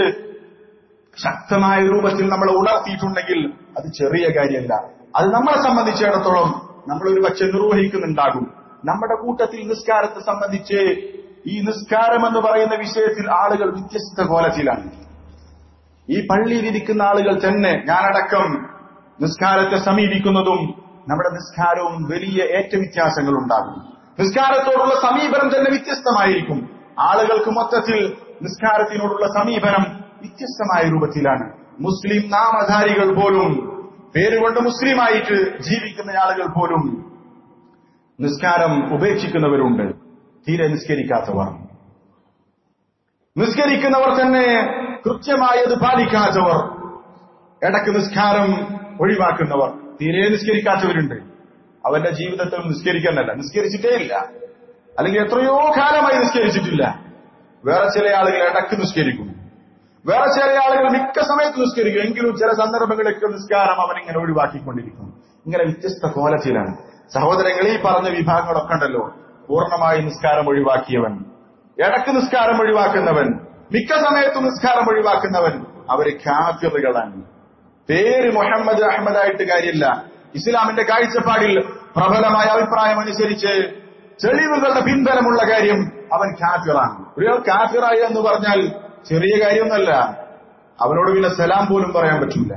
ശക്തമായ രൂപത്തിൽ നമ്മളെ ഉണർത്തിയിട്ടുണ്ടെങ്കിൽ അത് ചെറിയ കാര്യമല്ല അത് നമ്മളെ സംബന്ധിച്ചിടത്തോളം നമ്മൾ ഒരു പക്ഷെ നിർവഹിക്കുന്നുണ്ടാകും നമ്മുടെ കൂട്ടത്തിൽ നിസ്കാരത്തെ സംബന്ധിച്ച് ഈ നിസ്കാരം എന്ന് പറയുന്ന വിഷയത്തിൽ ആളുകൾ വ്യത്യസ്ത കോലത്തിലാണ് ഈ പള്ളിയിലിരിക്കുന്ന ആളുകൾ തന്നെ ഞാനടക്കം നിസ്കാരത്തെ സമീപിക്കുന്നതും നമ്മുടെ നിസ്കാരവും വലിയ ഏറ്റവ്യത്യാസങ്ങൾ ഉണ്ടാകും നിസ്കാരത്തോടുള്ള സമീപനം തന്നെ വ്യത്യസ്തമായിരിക്കും ആളുകൾക്ക് മൊത്തത്തിൽ നിസ്കാരത്തിനോടുള്ള സമീപനം വ്യത്യസ്തമായ രൂപത്തിലാണ് മുസ്ലിം നാമധാരികൾ പോലും പേരുകൊണ്ട് മുസ്ലിമായിട്ട് ജീവിക്കുന്ന ആളുകൾ പോലും നിസ്കാരം ഉപേക്ഷിക്കുന്നവരുണ്ട് തീരെ നിസ്കരിക്കാത്തവർ നിസ്കരിക്കുന്നവർ തന്നെ കൃത്യമായി അത് പാലിക്കാത്തവർ ഇടക്ക് നിസ്കാരം ഒഴിവാക്കുന്നവർ തീരെ നിസ്കരിക്കാത്തവരുണ്ട് അവന്റെ ജീവിതത്തിൽ നിസ്കരിക്കാനല്ല നിസ്കരിച്ചിട്ടേ ഇല്ല അല്ലെങ്കിൽ എത്രയോ കാലമായി നിസ്കരിച്ചിട്ടില്ല വേറെ ചില ആളുകൾ ഇടക്ക് നിസ്കരിക്കും വേറെ ചില ആളുകൾ മിക്ക സമയത്ത് നിസ്കരിക്കും എങ്കിലും ചില സന്ദർഭങ്ങളിലൊക്കെ നിസ്കാരം അവൻ ഇങ്ങനെ ഒഴിവാക്കിക്കൊണ്ടിരിക്കും ഇങ്ങനെ വ്യത്യസ്ത കോലത്തിലാണ് സഹോദരങ്ങൾ ഈ പറഞ്ഞ വിഭാഗങ്ങളൊക്കെ ഉണ്ടല്ലോ പൂർണ്ണമായി നിസ്കാരം ഒഴിവാക്കിയവൻ ഇടക്ക് നിസ്കാരം ഒഴിവാക്കുന്നവൻ മിക്ക സമയത്തും നിസ്കാരം ഒഴിവാക്കുന്നവൻ അവര് കാഫിറുകളാണ് പേര് മുഹമ്മദ് അഹമ്മദായിട്ട് കാര്യമില്ല ഇസ്ലാമിന്റെ കാഴ്ചപ്പാടിൽ പ്രബലമായ അഭിപ്രായം അനുസരിച്ച് തെളിവുകളുടെ പിൻബലമുള്ള കാര്യം അവൻ കാഫിറാണ് ഒരാൾ കാഫിറായി എന്ന് പറഞ്ഞാൽ ചെറിയ കാര്യമൊന്നല്ല അവനോട് പിന്നെ സലാം പോലും പറയാൻ പറ്റില്ല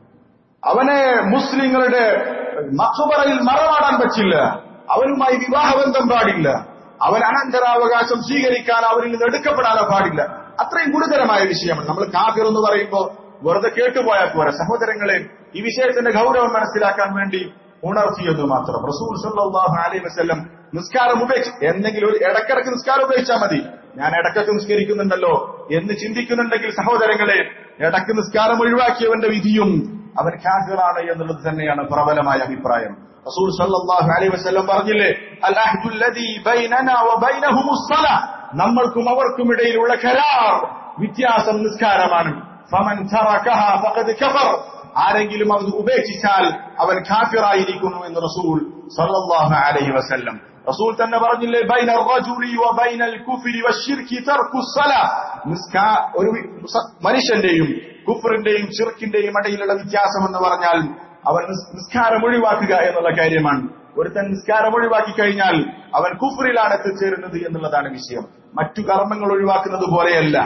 അവനെ മുസ്ലിങ്ങളുടെ മഖബറയിൽ മറമാടാൻ പറ്റില്ല അവനുമായി വിവാഹബന്ധം പാടില്ല അവൻ അനന്തരാവകാശം സ്വീകരിക്കാൻ അവരിൽ നിന്ന് എടുക്കപ്പെടാനോ പാടില്ല അത്രയും ഗുരുതരമായ വിഷയമാണ് നമ്മൾ കാഫിർ എന്ന് പറയുമ്പോൾ വെറുതെ കേട്ടുപോയാൽ പോരാ സഹോദരങ്ങളെ ഈ വിഷയത്തിന്റെ ഗൗരവം മനസ്സിലാക്കാൻ വേണ്ടി ഉണർത്തിയെന്ന് മാത്രം റസൂൽ സല്ലല്ലാഹു അലൈഹി വസല്ലം നിസ്കാരം ഉപേക്ഷ എന്തെങ്കിലും ഒരു ഇടക്കിടക്ക് നിസ്കാരം ഉപേക്ഷിച്ചാൽ മതി ഞാൻ ഇടക്കൊക്കെ നിസ്കരിക്കുന്നുണ്ടല്ലോ എന്ന് ചിന്തിക്കുന്നുണ്ടെങ്കിൽ സഹോദരങ്ങളെ ഇടക്ക് നിസ്കാരം ഒഴിവാക്കിയവന്റെ വിധിയും അവൻ കാഫിറാണ് എന്നുള്ളത് തന്നെയാണ് പ്രബലമായ അഭിപ്രായം റസൂൽ സല്ലല്ലാഹു അലൈഹി വസല്ലം പറഞ്ഞില്ലേ അൽ അഹ്ദു ലദീ ബൈനനാ വബൈനഹുമുസ് സലാ നമ്മൾക്കും അവർക്കും ഇടയിലുള്ള കരാർ വ്യത്യാസം നിസ്കാരമാണ് ഫമൻ തറകഹ ഫഖദ് കഫർ ആരെങ്കിലും അത് ഉപേക്ഷിച്ചാൽ അവൻ കാഫിറായിരിക്കുന്നു എന്ന് റസൂൽ സല്ലല്ലാഹു അലൈഹി വസല്ലം റസൂൽ തന്നെ പറഞ്ഞില്ലേ ബൈന റജുലി വബൈനൽ കുഫ്രി വശിർകി തർക്കു സലാ നിസ്കാ ഒരു മനുഷ്യന്റെയും കുഫറിന്റെയും ഷിർക്കിന്റെയും ഇടയിലുള്ള വ്യത്യാസം എന്ന് പറഞ്ഞാൽ അവൻ നിസ്കാരം ഒഴിവാക്കുക എന്നുള്ള കാര്യമാണ് ഒരുത്തൻ നിസ്കാരം ഒഴിവാക്കി കഴിഞ്ഞാൽ അവൻ കുഫറിലാണ് എത്തിച്ചേരുന്നത് എന്നുള്ളതാണ് വിഷയം മറ്റു കർമ്മങ്ങൾ ഒഴിവാക്കുന്നത് പോലെയല്ല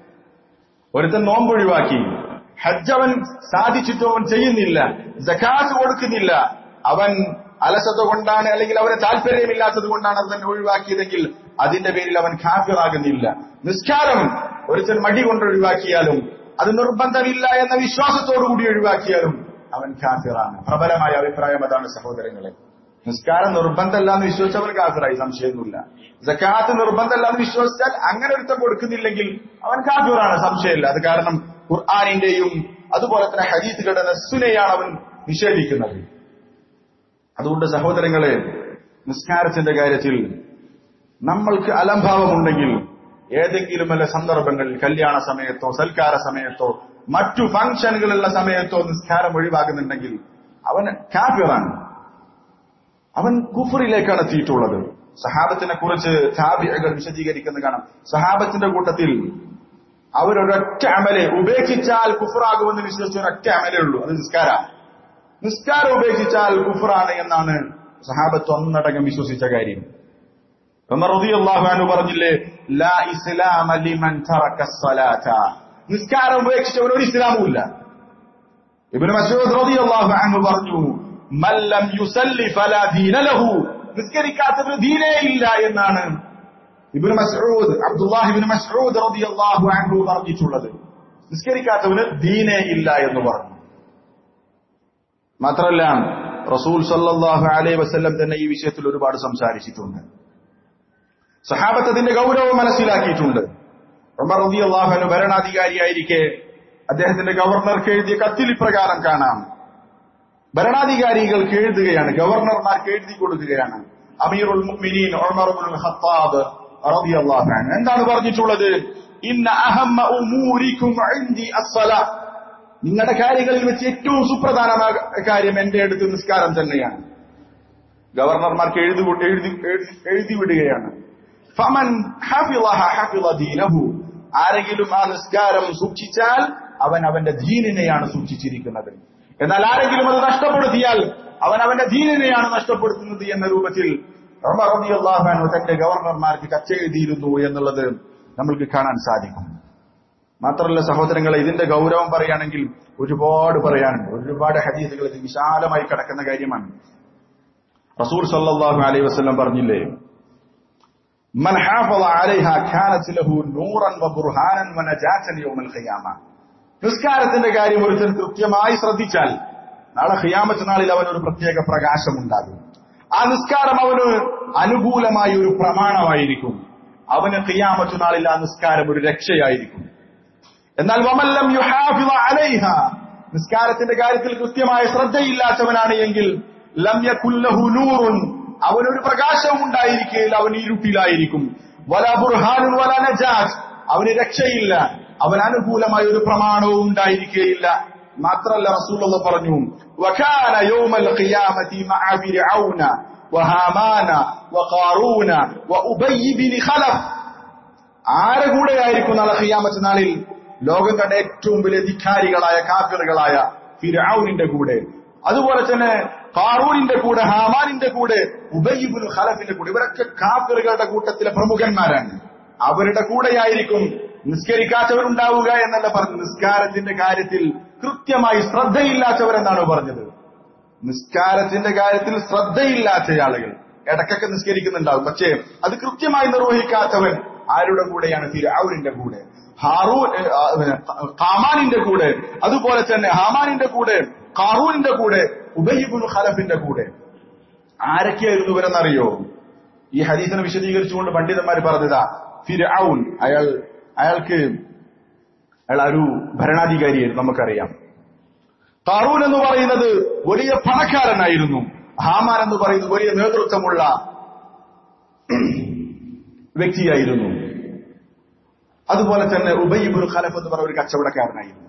ഒരുത്തൻ നോമ്പ് ഒഴിവാക്കി ഹജ്ജ് അവൻ സാധിച്ചിട്ടും അവൻ ചെയ്യുന്നില്ല ജക്കാത്ത് കൊടുക്കുന്നില്ല അവൻ അലസത കൊണ്ടാണ് അല്ലെങ്കിൽ അവന് താല്പര്യമില്ലാത്തത് കൊണ്ടാണ് അത് തന്നെ ഒഴിവാക്കിയതെങ്കിൽ അതിന്റെ പേരിൽ അവൻ ഖാഫിറാകുന്നില്ല നിസ്കാരം ഒരുത്തൻ മടി കൊണ്ട് ഒഴിവാക്കിയാലും അത് നിർബന്ധമില്ല എന്ന വിശ്വാസത്തോടുകൂടി ഒഴിവാക്കിയാലും അവൻ ഖാഫിറാണ് പ്രബലമായ അഭിപ്രായം അതാണ് സഹോദരങ്ങളെ നിസ്കാരം നിർബന്ധമല്ല എന്ന് വിശ്വസിച്ചവൻ കാഫിറായി സംശയമൊന്നുമില്ല ജക്കാത്ത് നിർബന്ധമല്ല എന്ന് വിശ്വസിച്ചാൽ അങ്ങനെ ഒരുത്തം കൊടുക്കുന്നില്ലെങ്കിൽ അവൻ കാഫിറാണ് സംശയമില്ല അത് കാരണം ഖുർആാനിന്റെയും അതുപോലെ തന്നെ ഹദീസുകളുടെ നസ്സുനെയാണ് അവൻ നിഷേധിക്കുന്നത് അതുകൊണ്ട് സഹോദരങ്ങളെ നിസ്കാരത്തിന്റെ കാര്യത്തിൽ നമ്മൾക്ക് അലംഭാവമുണ്ടെങ്കിൽ ഏതെങ്കിലും വല്ല സന്ദർഭങ്ങളിൽ കല്യാണ സമയത്തോ സൽക്കാര സമയത്തോ മറ്റു ഫംഗ്ഷനുകളുള്ള സമയത്തോ നിസ്കാരം ഒഴിവാക്കുന്നുണ്ടെങ്കിൽ അവൻ കാഫിറാണ് അവൻ കുഫറിലേക്കാണ് എത്തിയിട്ടുള്ളത് സഹാബത്തിനെ കുറിച്ച് താബികൾ വിശദീകരിക്കുന്ന കാണാം സഹാബത്തിന്റെ കൂട്ടത്തിൽ അവരൊരൊറ്റ അമലെ ഉപേക്ഷിച്ചാൽ കുഫറാകുമെന്ന് വിശ്വസിച്ച ഒരൊറ്റ അമലേ ഉള്ളൂ അത് നിസ്കാര നിസ്കാരം ഉപേക്ഷിച്ചാൽ കുഫറാണ് എന്നാണ് സഹാബത്ത് ഒന്നടങ്കം വിശ്വസിച്ച കാര്യം റളിയല്ലാഹു പറഞ്ഞില്ലേ ലാ ഇസ്ലാമ ലിമൻ തറക സ്വലാത നിസ്കാരം ഉപേക്ഷിച്ചവൻ ഒരു ഇസ്ലാമും ഇല്ല ഇബ്നു മസ്ഊദ് റളിയല്ലാഹു അൻഹു പറഞ്ഞു മല്ലം യുസല്ലി ഫലാ ദീന ലഹു നിസ്കരിക്കാത്തവന് ദീനേ ഇല്ല എന്നാണ് ഇബ്നു മസ്ഊദ് അബ്ദുല്ലാഹി ഇബ്നു മസ്ഊദ് റളിയല്ലാഹു അൻഹു പറഞ്ഞിട്ടുള്ളത് നിസ്കരിക്കാത്തവന് ദീനേ ഇല്ല എന്ന് പറഞ്ഞു മാത്രമല്ല റസൂൽ സല്ലല്ലാഹു അലൈഹി വസല്ലം തന്നെ ഈ വിഷയത്തിൽ ഒരുപാട് സംസാരിച്ചിട്ടുണ്ട് സഹാബത്ത് അതിന്റെ ഗൗരവം മനസ്സിലാക്കിയിട്ടുണ്ട് ഉമർ റളിയല്ലാഹു അൻഹു ഭരണാധികാരിയായിരിക്കെ അദ്ദേഹത്തിന്റെ ഗവർണർക്ക് എഴുതിയ കത്തിൽ ഇപ്രകാരം കാണാം ഭരണാധികാരികൾക്ക് എഴുതുകയാണ് ഗവർണർമാർക്ക് എഴുതി കൊടുക്കുകയാണ് അമീറുൽ മുഅ്മിനീൻ ഉമർ ഇബ്നുൽ ഖത്താബ് റളിയല്ലാഹു അൻഹു എന്താണ് പറഞ്ഞിട്ടുള്ളത് ഇന്ന അഹമ്മ ഉമൂരിക്കും ഇൻദി അസ്സലാ നിങ്ങളുടെ കാര്യങ്ങളിൽ വെച്ച് ഏറ്റവും സുപ്രധാനമായ കാര്യം എന്റെ അടുത്ത് നിസ്കാരം തന്നെയാണ് ഗവർണർമാർക്ക് എഴുതി എഴുതി എഴുതി വിടുകയാണ് ഫമൻ ഹഫിളഹ ഹഫിള ദീനഹു ആരെങ്കിലും ആ നിസ്കാരം സൂക്ഷിച്ചാൽ അവൻ അവന്റെ ദീനിനെയാണ് സൂക്ഷിച്ചിരിക്കുന്നത് എന്നാൽ ആരെങ്കിലും അത് നഷ്ടപ്പെടുത്തിയാൽ അവൻ അവന്റെ ദീനിനെയാണ് നഷ്ടപ്പെടുത്തുന്നത് എന്ന രൂപത്തിൽ റബിയാഹു തന്റെ ഗവർണർമാർക്ക് കത്തെഴുതിയിരുന്നു എന്നുള്ളത് നമ്മൾക്ക് കാണാൻ സാധിക്കും മാത്രമല്ല സഹോദരങ്ങളെ ഇതിന്റെ ഗൗരവം പറയുകയാണെങ്കിൽ ഒരുപാട് പറയാനുണ്ട് ഒരുപാട് ഹദീസുകൾ ഇത് വിശാലമായി കിടക്കുന്ന കാര്യമാണ് റസൂൽ സല്ലല്ലാഹു അലൈഹി വസല്ലം പറഞ്ഞില്ലേ من حافظ عليها كانت له نورا وبرهانا ونجاة يوم القيامة നിസ്കാരത്തിന്റെ കാര്യം ഒരുത്തൻ കൃത്യമായി ശ്രദ്ധിച്ചാൽ നാളെ ഖിയാമത്ത് നാളിൽ അവൻ ഒരു പ്രത്യേക പ്രകാശം ഉണ്ടാകും ആ നിസ്കാരം അവന് അനുകൂലമായ ഒരു പ്രമാണമായിരിക്കും അവന് ഖിയാമത്തു നാളിൽ ആ നിസ്കാരം ഒരു രക്ഷയായിരിക്കും എന്നാൽ വമല്ലം യുഹാഫിള അലൈഹ നിസ്കാരത്തിന്റെ കാര്യത്തിൽ കൃത്യമായ ശ്രദ്ധയില്ലാത്തവനാണ് എങ്കിൽ ലം യകുല്ലഹു നൂറുൻ അവനൊരു പ്രകാശവും ഉണ്ടായിരിക്കുകയില്ല അവൻ ഇരുട്ടിലായിരിക്കും വല ബുർഹാനുൻ വല നജാത്ത് അവന് രക്ഷയില്ല അവൻ അനുകൂലമായ ഒരു പ്രമാണവും ഉണ്ടായിരിക്കുകയില്ല മാത്രല്ല റസൂലുള്ള പറഞ്ഞു വകാന യൗമൽ ഖിയാമത്തി മഅ ഫിർഔന വഹാമാന വഖാറൂന വഉബയ്യ് ബിൻ ഖലഫ് ആരെ കൂടെയായിരിക്കും നാളെ ഖിയാമത്ത് നാളിൽ ലോകം കണ്ട ഏറ്റവും വലിയ ധിക്കാരികളായ കാഫിറുകളായ ഫിർഔനിന്റെ കൂടെ അതുപോലെ തന്നെ കാറൂനിന്റെ കൂടെ ഹാമാനിന്റെ കൂടെ ഉബയ്യുബുൽ ഖലഫിന്റെ കൂടെ ഇവരൊക്കെ കാഫിറുകളുടെ കൂട്ടത്തിലെ പ്രമുഖന്മാരാണ് അവരുടെ കൂടെയായിരിക്കും നിസ്കരിക്കാത്തവരുണ്ടാവുക എന്നല്ല പറഞ്ഞു നിസ്കാരത്തിന്റെ കാര്യത്തിൽ കൃത്യമായി ശ്രദ്ധയില്ലാത്തവരെന്നാണ് പറഞ്ഞത് നിസ്കാരത്തിന്റെ കാര്യത്തിൽ ശ്രദ്ധയില്ലാത്ത ആളുകൾ ഇടക്കൊക്കെ നിസ്കരിക്കുന്നുണ്ടാവും പക്ഷേ അത് കൃത്യമായി നിർവഹിക്കാത്തവൻ ആരുടെ കൂടെയാണ് ഫിർഔനിന്റെ കൂടെ ഹാറൂൻ ഏ, ആ, പിന്നെ, ഹാമാനിന്റെ കൂടെ അതുപോലെ തന്നെ ഹാമാനിന്റെ കൂടെ കാറൂനിന്റെ കൂടെ ഉബയ്യബുൽ ഖലഫിന്റെ കൂടെ ആരൊക്കെയായിരുന്നു ഇവരെന്നറിയോ ഈ ഹദീസിനെ വിശദീകരിച്ചുകൊണ്ട് പണ്ഡിതന്മാർ പറഞ്ഞതാ ഫിർഔൻ അയാൾ അയാൾക്ക് അയാൾ ഒരു ഭരണാധികാരിയായിരുന്നു നമുക്കറിയാം കാറൂൻ എന്ന് പറയുന്നത് വലിയ പണക്കാരനായിരുന്നു ഹാമാൻ എന്ന് പറയുന്നത് വലിയ നേതൃത്വമുള്ള വ്യക്തിയായിരുന്നു അതുപോലെ തന്നെ ഉബൈബുൽ ഖലഫ് എന്ന് പറയുന്ന ഒരു കച്ചവടക്കാരനായിരുന്നു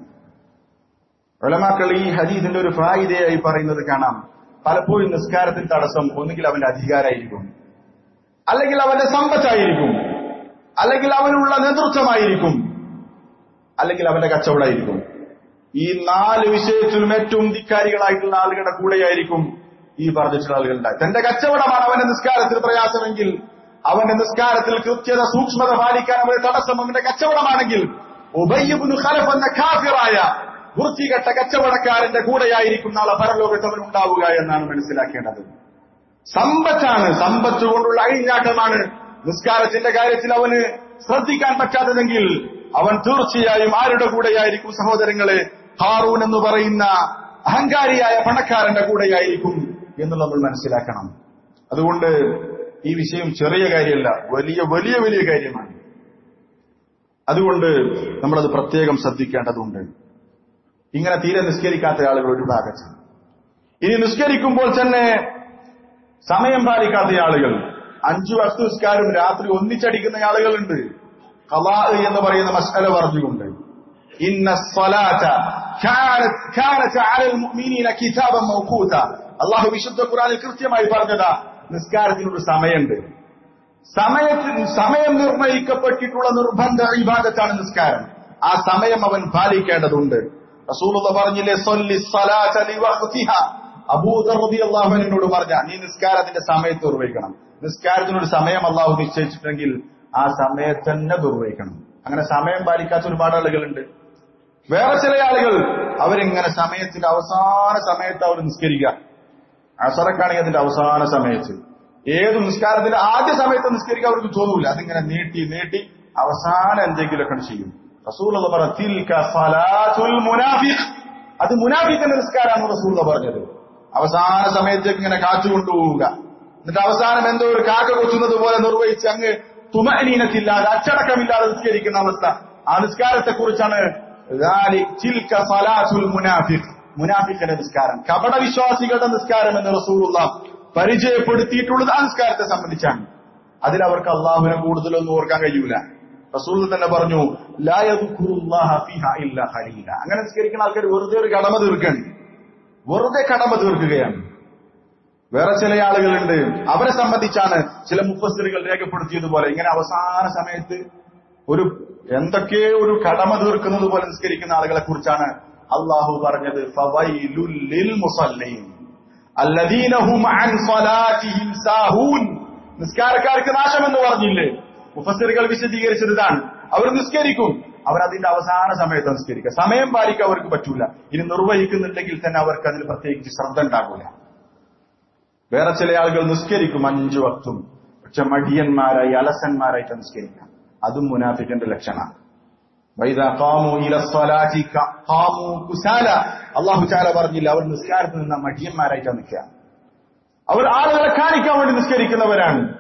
ഉലമാക്കൾ ഈ ഹദീസിന്റെ ഒരു ഫായിദയായി പറയുന്നത് കാണാം പലപ്പോഴും നിസ്കാരത്തിൽ തടസ്സം ഒന്നുകിൽ അവന്റെ അധികാരമായിരിക്കും അല്ലെങ്കിൽ അവന്റെ സമ്പത്തായിരിക്കും അല്ലെങ്കിൽ അവനുള്ള നേതൃത്വമായിരിക്കും അല്ലെങ്കിൽ അവന്റെ കച്ചവടമായിരിക്കും ഈ നാല് വിഷയത്തിലും ഏറ്റവും ധിക്കാരികളായിട്ടുള്ള ആളുകളുടെ കൂടെയായിരിക്കും ഈ പറഞ്ഞിട്ടുള്ള ആളുകളുടെ തന്റെ കച്ചവടമാണ് അവന്റെ നിസ്കാരത്തിൽ പ്രയാസമെങ്കിൽ അവന്റെ നിസ്കാരത്തിൽ കൃത്യത സൂക്ഷ്മത പാലിക്കാൻ അവന്റെ തടസ്സം അവന്റെ കച്ചവടമാണെങ്കിൽ ഉബയ്യബുൽ ഖലഫ് എന്ന കാഫിറായ വൃത്തികെട്ട കച്ചവടക്കാരന്റെ കൂടെയായിരിക്കും നാളെ പരലോകത്ത് അവൻ ഉണ്ടാവുക എന്നാണ് മനസ്സിലാക്കേണ്ടത് സമ്പത്താണ് സമ്പത്ത് കൊണ്ടുള്ള അഴിഞ്ഞാട്ടമാണ് നിസ്കാരത്തിന്റെ കാര്യത്തിൽ അവന് ശ്രദ്ധിക്കാൻ പറ്റാത്തതെങ്കിൽ അവൻ തീർച്ചയായും ആരുടെ കൂടെയായിരിക്കും സഹോദരങ്ങളെ ഹാറൂൻ എന്ന് പറയുന്ന അഹങ്കാരിയായ പണക്കാരന്റെ കൂടെയായിരിക്കും എന്ന് നമ്മൾ മനസ്സിലാക്കണം അതുകൊണ്ട് ഈ വിഷയം ചെറിയ കാര്യമല്ല വലിയ വലിയ വലിയ കാര്യമാണ് അതുകൊണ്ട് നമ്മളത് പ്രത്യേകം ശ്രദ്ധിക്കേണ്ടതുണ്ട് ഇങ്ങനെ തീരെ നിസ്കരിക്കാത്ത ആളുകൾ ഒരു ഭാഗത്ത് ഇനി നിസ്കരിക്കുമ്പോൾ തന്നെ സമയം പാലിക്കാത്ത ആളുകൾ അഞ്ചു വസ്തു നിസ്കാരം രാത്രി ഒന്നിച്ചടിക്കുന്ന ആളുകളുണ്ട് ഖലാ എന്ന് പറയുന്ന മസ്അല പറഞ്ഞുകൊണ്ട് ഇന്ന സ്വലാത്ത കാനത് കാനത് അലൽ മുഅ്മിനീന കിതാബൻ മൗഖൂത അല്ലാഹു വിശുദ്ധ ഖുർആനിൽ കൃത്യമായി പറഞ്ഞതാ നിസ്കാരത്തിനൊരു സമയമുണ്ട് സമയത്തിന് സമയം നിർണയിക്കപ്പെട്ടിട്ടുള്ള നിർബന്ധ ഇബാദത്താണ് നിസ്കാരം ആ സമയം അവൻ പാലിക്കേണ്ടതുണ്ട് റസൂലുള്ള പറഞ്ഞില്ലേ സൊല്ലി സ്വലാത്ത ലിവഖ്തിഹ അബൂദർ റളിയല്ലാഹു അൻഹുവിനോട് പറഞ്ഞ നീ നിസ്കാരത്തിന്റെ സമയത്ത് നിർവഹിക്കണം നിസ്കാരത്തിനൊരു സമയം അള്ളാഹു നിശ്ചയിച്ചിട്ടുണ്ടെങ്കിൽ ആ സമയത്ത് തന്നെ നിർവഹിക്കണം അങ്ങനെ സമയം പാലിക്കാത്ത ഒരുപാട് ആളുകളുണ്ട് വേറെ ചില ആളുകൾ അവരിങ്ങനെ സമയത്തിന്റെ അവസാന സമയത്ത് അവർ നിസ്കരിക്കുക അസറക്കാണെങ്കിൽ അതിന്റെ അവസാന സമയത്ത് ഏത് നിസ്കാരത്തിന്റെ ആദ്യ സമയത്ത് നിസ്കരിക്കാൻ അവർക്ക് തോന്നൂല അതിങ്ങനെ നീട്ടി നീട്ടി അവസാനം എന്തെങ്കിലുമൊക്കെ ചെയ്യും റസൂൽ പറ "തിൽക സലാത്തുൽ മുനാഫിഖ്." അത് മുനാഫിക്കിന്റെ നിസ്കാരമാണ് റസൂൽ പറഞ്ഞത് അവസാന സമയത്തേക്ക് ഇങ്ങനെ കാറ്റുകൊണ്ടുപോവുക എന്നിട്ട് അവസാനം എന്തോ ഒരു കാക്ക കൊച്ചുന്നത് പോലെ നിർവഹിച്ച് അങ്ങ് തുമനീനത്തില്ലാതെ അച്ചടക്കമില്ലാതെ നിസ്കരിക്കുന്ന അവസ്ഥ ആ നിസ്കാരത്തെ കുറിച്ചാണ് മുനാഫിക്കിന്റെ നിസ്കാരം കപട വിശ്വാസികളുടെ നിസ്കാരം എന്ന് റസൂലുള്ള പരിചയപ്പെടുത്തിയിട്ടുള്ളത് ആ നിസ്കാരത്തെ സംബന്ധിച്ചാണ് അതിൽ അവർക്ക് അള്ളാഹുവിനെ കൂടുതലൊന്നും ഓർക്കാൻ കഴിയൂല റസൂൽ തന്നെ പറഞ്ഞു "ലാ യദ്കുറുല്ലാഹ ഫീഹാ ഇല്ലാ ഖലീല." അങ്ങനെ നിസ്കരിക്കുന്ന ആൾക്കാർ വെറുതെ ഒരു കടമ തീർക്കാണ് വെറുതെ കടമ തീർക്കുകയാണ് വേറെ ചില ആളുകളുണ്ട് അവരെ സംബന്ധിച്ചാണ് ചില മുപ്പസ്തിരികൾ രേഖപ്പെടുത്തിയതുപോലെ ഇങ്ങനെ അവസാന സമയത്ത് ഒരു എന്തൊക്കെ ഒരു കടമ തീർക്കുന്നത് പോലെ നിസ്കരിക്കുന്ന ആളുകളെ കുറിച്ചാണ് അള്ളാഹു പറഞ്ഞത് ഫവൈലുൽ ലിൽ മുസല്ലീൻ അല്ലദീന ഹും അൻ സ്വലാത്തിഹിം സാഹൂൻ നിസ്കാരക്കാർക്ക് നാശമെന്ന് പറഞ്ഞില്ലേ മുഫസ്സിറുകൾ വിശദീകരിച്ചത് ഇതാണ് അവർ നിസ്കരിക്കും അവർ അതിന്റെ അവസാന സമയത്ത് നിസ്കരിക്കുക സമയം പാലിക്കാൻ അവർക്ക് പറ്റൂല ഇനി നിർവഹിക്കുന്നുണ്ടെങ്കിൽ തന്നെ അവർക്ക് അതിൽ പ്രത്യേകിച്ച് ശ്രദ്ധ ഉണ്ടാകൂല വേറെ ചില ആളുകൾ നിസ്കരിക്കും അഞ്ചു വക്തും പക്ഷെ മടിയന്മാരായി അലസന്മാരായിട്ട് നിസ്കരിക്കാം അതും മുനാഫിക്കിന്റെ ലക്ഷണമാണ് വൈദാ ഖാമു ഇല സ്വലാത്തി ക- ഖാമു കുസാല അള്ളാഹു ചാല പറഞ്ഞില്ല അവർ നിസ്കാരത്തിൽ നിന്ന മടിയന്മാരായിട്ട് നിൽക്കുക അവർ ആളുകളെ കാണിക്കാൻ വേണ്ടി നിസ്കരിക്കുന്നവരാണ്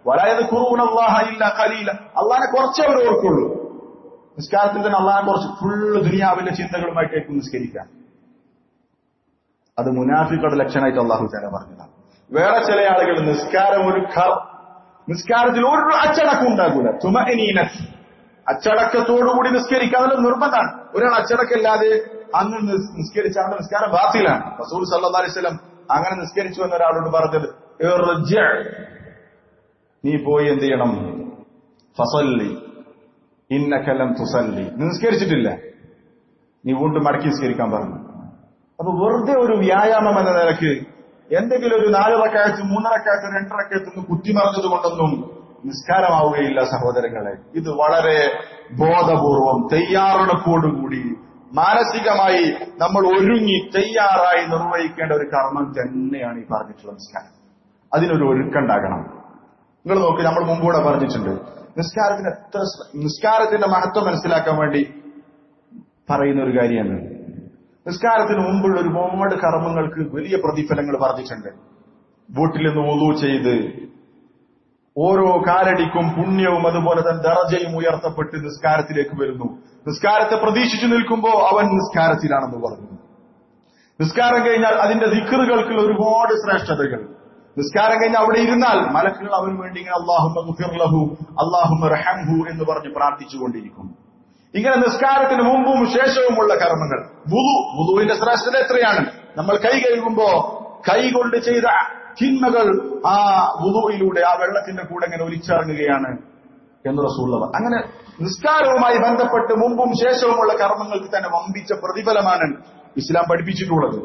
വലായത് കുറൂനല്ലാഹ ഇല്ല ഖലീല അള്ളാനെ കുറച്ചേ അവർ ഓർക്കുള്ളൂ നിസ്കാരത്തിൽ തന്നെ അള്ളാനെ കുറച്ച് ഫുള്ള് ദുനിയാവിന്റെ ചിന്തകളുമായിട്ടേക്കും നിസ്കരിക്കാം അത് മുനാഫികളുടെ ലക്ഷണമായിട്ട് അള്ളാഹു താല പറഞ്ഞതാണ് വേറെ ചില ആളുകൾ നിസ്കാരം ഒരു ഖർ നിസ്കാരത്തിൽ ഒരു അച്ചടക്കം ഉണ്ടാകൂല തുമനീനത്ത് അച്ചടക്കത്തോടുകൂടി നിസ്കരിക്കാതെ നിർബന്ധമാണ് ഒരാൾ അച്ചടക്കമില്ലാതെ അന്ന് നിസ്- നിസ്കരിച്ച ആളുടെ നിസ്കാരം ബാത്തിലാണ് റസൂൽ സല്ലല്ലാഹു അലൈഹി വസല്ലം അങ്ങനെ നിസ്കരിച്ചു എന്ന ഒരാളോട് പറഞ്ഞത് "ഇർജി'. നീ പോയി എന്ത് ചെയ്യണം ഫസല്ലി ഇന്നക്കലം തുസല്ലി നീ നിസ്കരിച്ചിട്ടില്ല നീ വീണ്ടും മടക്കി നിസ്കരിക്കാൻ പറഞ്ഞു അപ്പൊ വെറുതെ ഒരു വ്യായാമം എന്ന നിലക്ക് എന്തെങ്കിലും ഒരു നാല് റക്കായത്ത് മൂന്നരക്കായത്ത് രണ്ടരക്കായത്ത് ഒന്ന് കുത്തിമറിഞ്ഞത് കൊണ്ടൊന്നും നിസ്കാരമാവുകയില്ല സഹോദരങ്ങളെ ഇത് വളരെ ബോധപൂർവം തയ്യാറെടുപ്പോടുകൂടി മാനസികമായി നമ്മൾ ഒരുങ്ങി തയ്യാറായി നിർവഹിക്കേണ്ട ഒരു കർമ്മം തന്നെയാണ് ഈ പറഞ്ഞിട്ടുള്ള നിസ്കാരം അതിനൊരു ഒരുക്കുണ്ടാകണം നിങ്ങൾ നോക്കി നമ്മൾ മുമ്പൂടെ പറഞ്ഞിട്ടുണ്ട് നിസ്കാരത്തിന് എത്ര ശ്ര- നിസ്കാരത്തിന്റെ മഹത്വം മനസ്സിലാക്കാൻ വേണ്ടി പറയുന്ന ഒരു കാര്യമാണ് നിസ്കാരത്തിന് മുമ്പുള്ള ഒരുപാട് കർമ്മങ്ങൾക്ക് വലിയ പ്രതിഫലങ്ങൾ വർദ്ധിച്ചിട്ടുണ്ട് വീട്ടിൽ നിന്ന് ഒതു ചെയ്ത് ഓരോ കാലടിക്കും പുണ്യവും അതുപോലെ തന്നെ ദറജയും ഉയർത്തപ്പെട്ട് നിസ്കാരത്തിലേക്ക് വരുന്നു നിസ്കാരത്തെ പ്രതീക്ഷിച്ചു നിൽക്കുമ്പോ അവൻ നിസ്കാരത്തിലാണെന്ന് പറഞ്ഞു നിസ്കാരം കഴിഞ്ഞാൽ അതിന്റെ ദിക്കറുകൾക്ക് ഒരുപാട് ശ്രേഷ്ഠതകൾ നിസ്കാരം കഴിഞ്ഞ് അവിടെ ഇരുന്നാൽ മലക്കുകൾ അവന് വേണ്ടി ഇങ്ങനെ അള്ളാഹുഹു അള്ളാഹുഹു എന്ന് പറഞ്ഞ് പ്രാർത്ഥിച്ചുകൊണ്ടിരിക്കും ഇങ്ങനെ നിസ്കാരത്തിന് മുമ്പും ശേഷവുമുള്ള കർമ്മങ്ങൾ വുളു വുളുവിന്റെ ശ്രേഷ്ഠത എത്രയാണ് നമ്മൾ കൈ കഴുകുമ്പോ കൈ കൊണ്ട് ചെയ്ത തിന്മകൾ ആ വുളുവിലൂടെ ആ വെള്ളത്തിന്റെ കൂടെ ഇങ്ങനെ ഒലിച്ചിറങ്ങുകയാണ് എന്ന് റസൂള്ളവർ അങ്ങനെ നിസ്കാരവുമായി ബന്ധപ്പെട്ട് മുമ്പും ശേഷവുമുള്ള കർമ്മങ്ങൾക്ക് തന്നെ വമ്പിച്ച പ്രതിഫലമാണ് ഇസ്ലാം പഠിപ്പിച്ചിട്ടുള്ളത്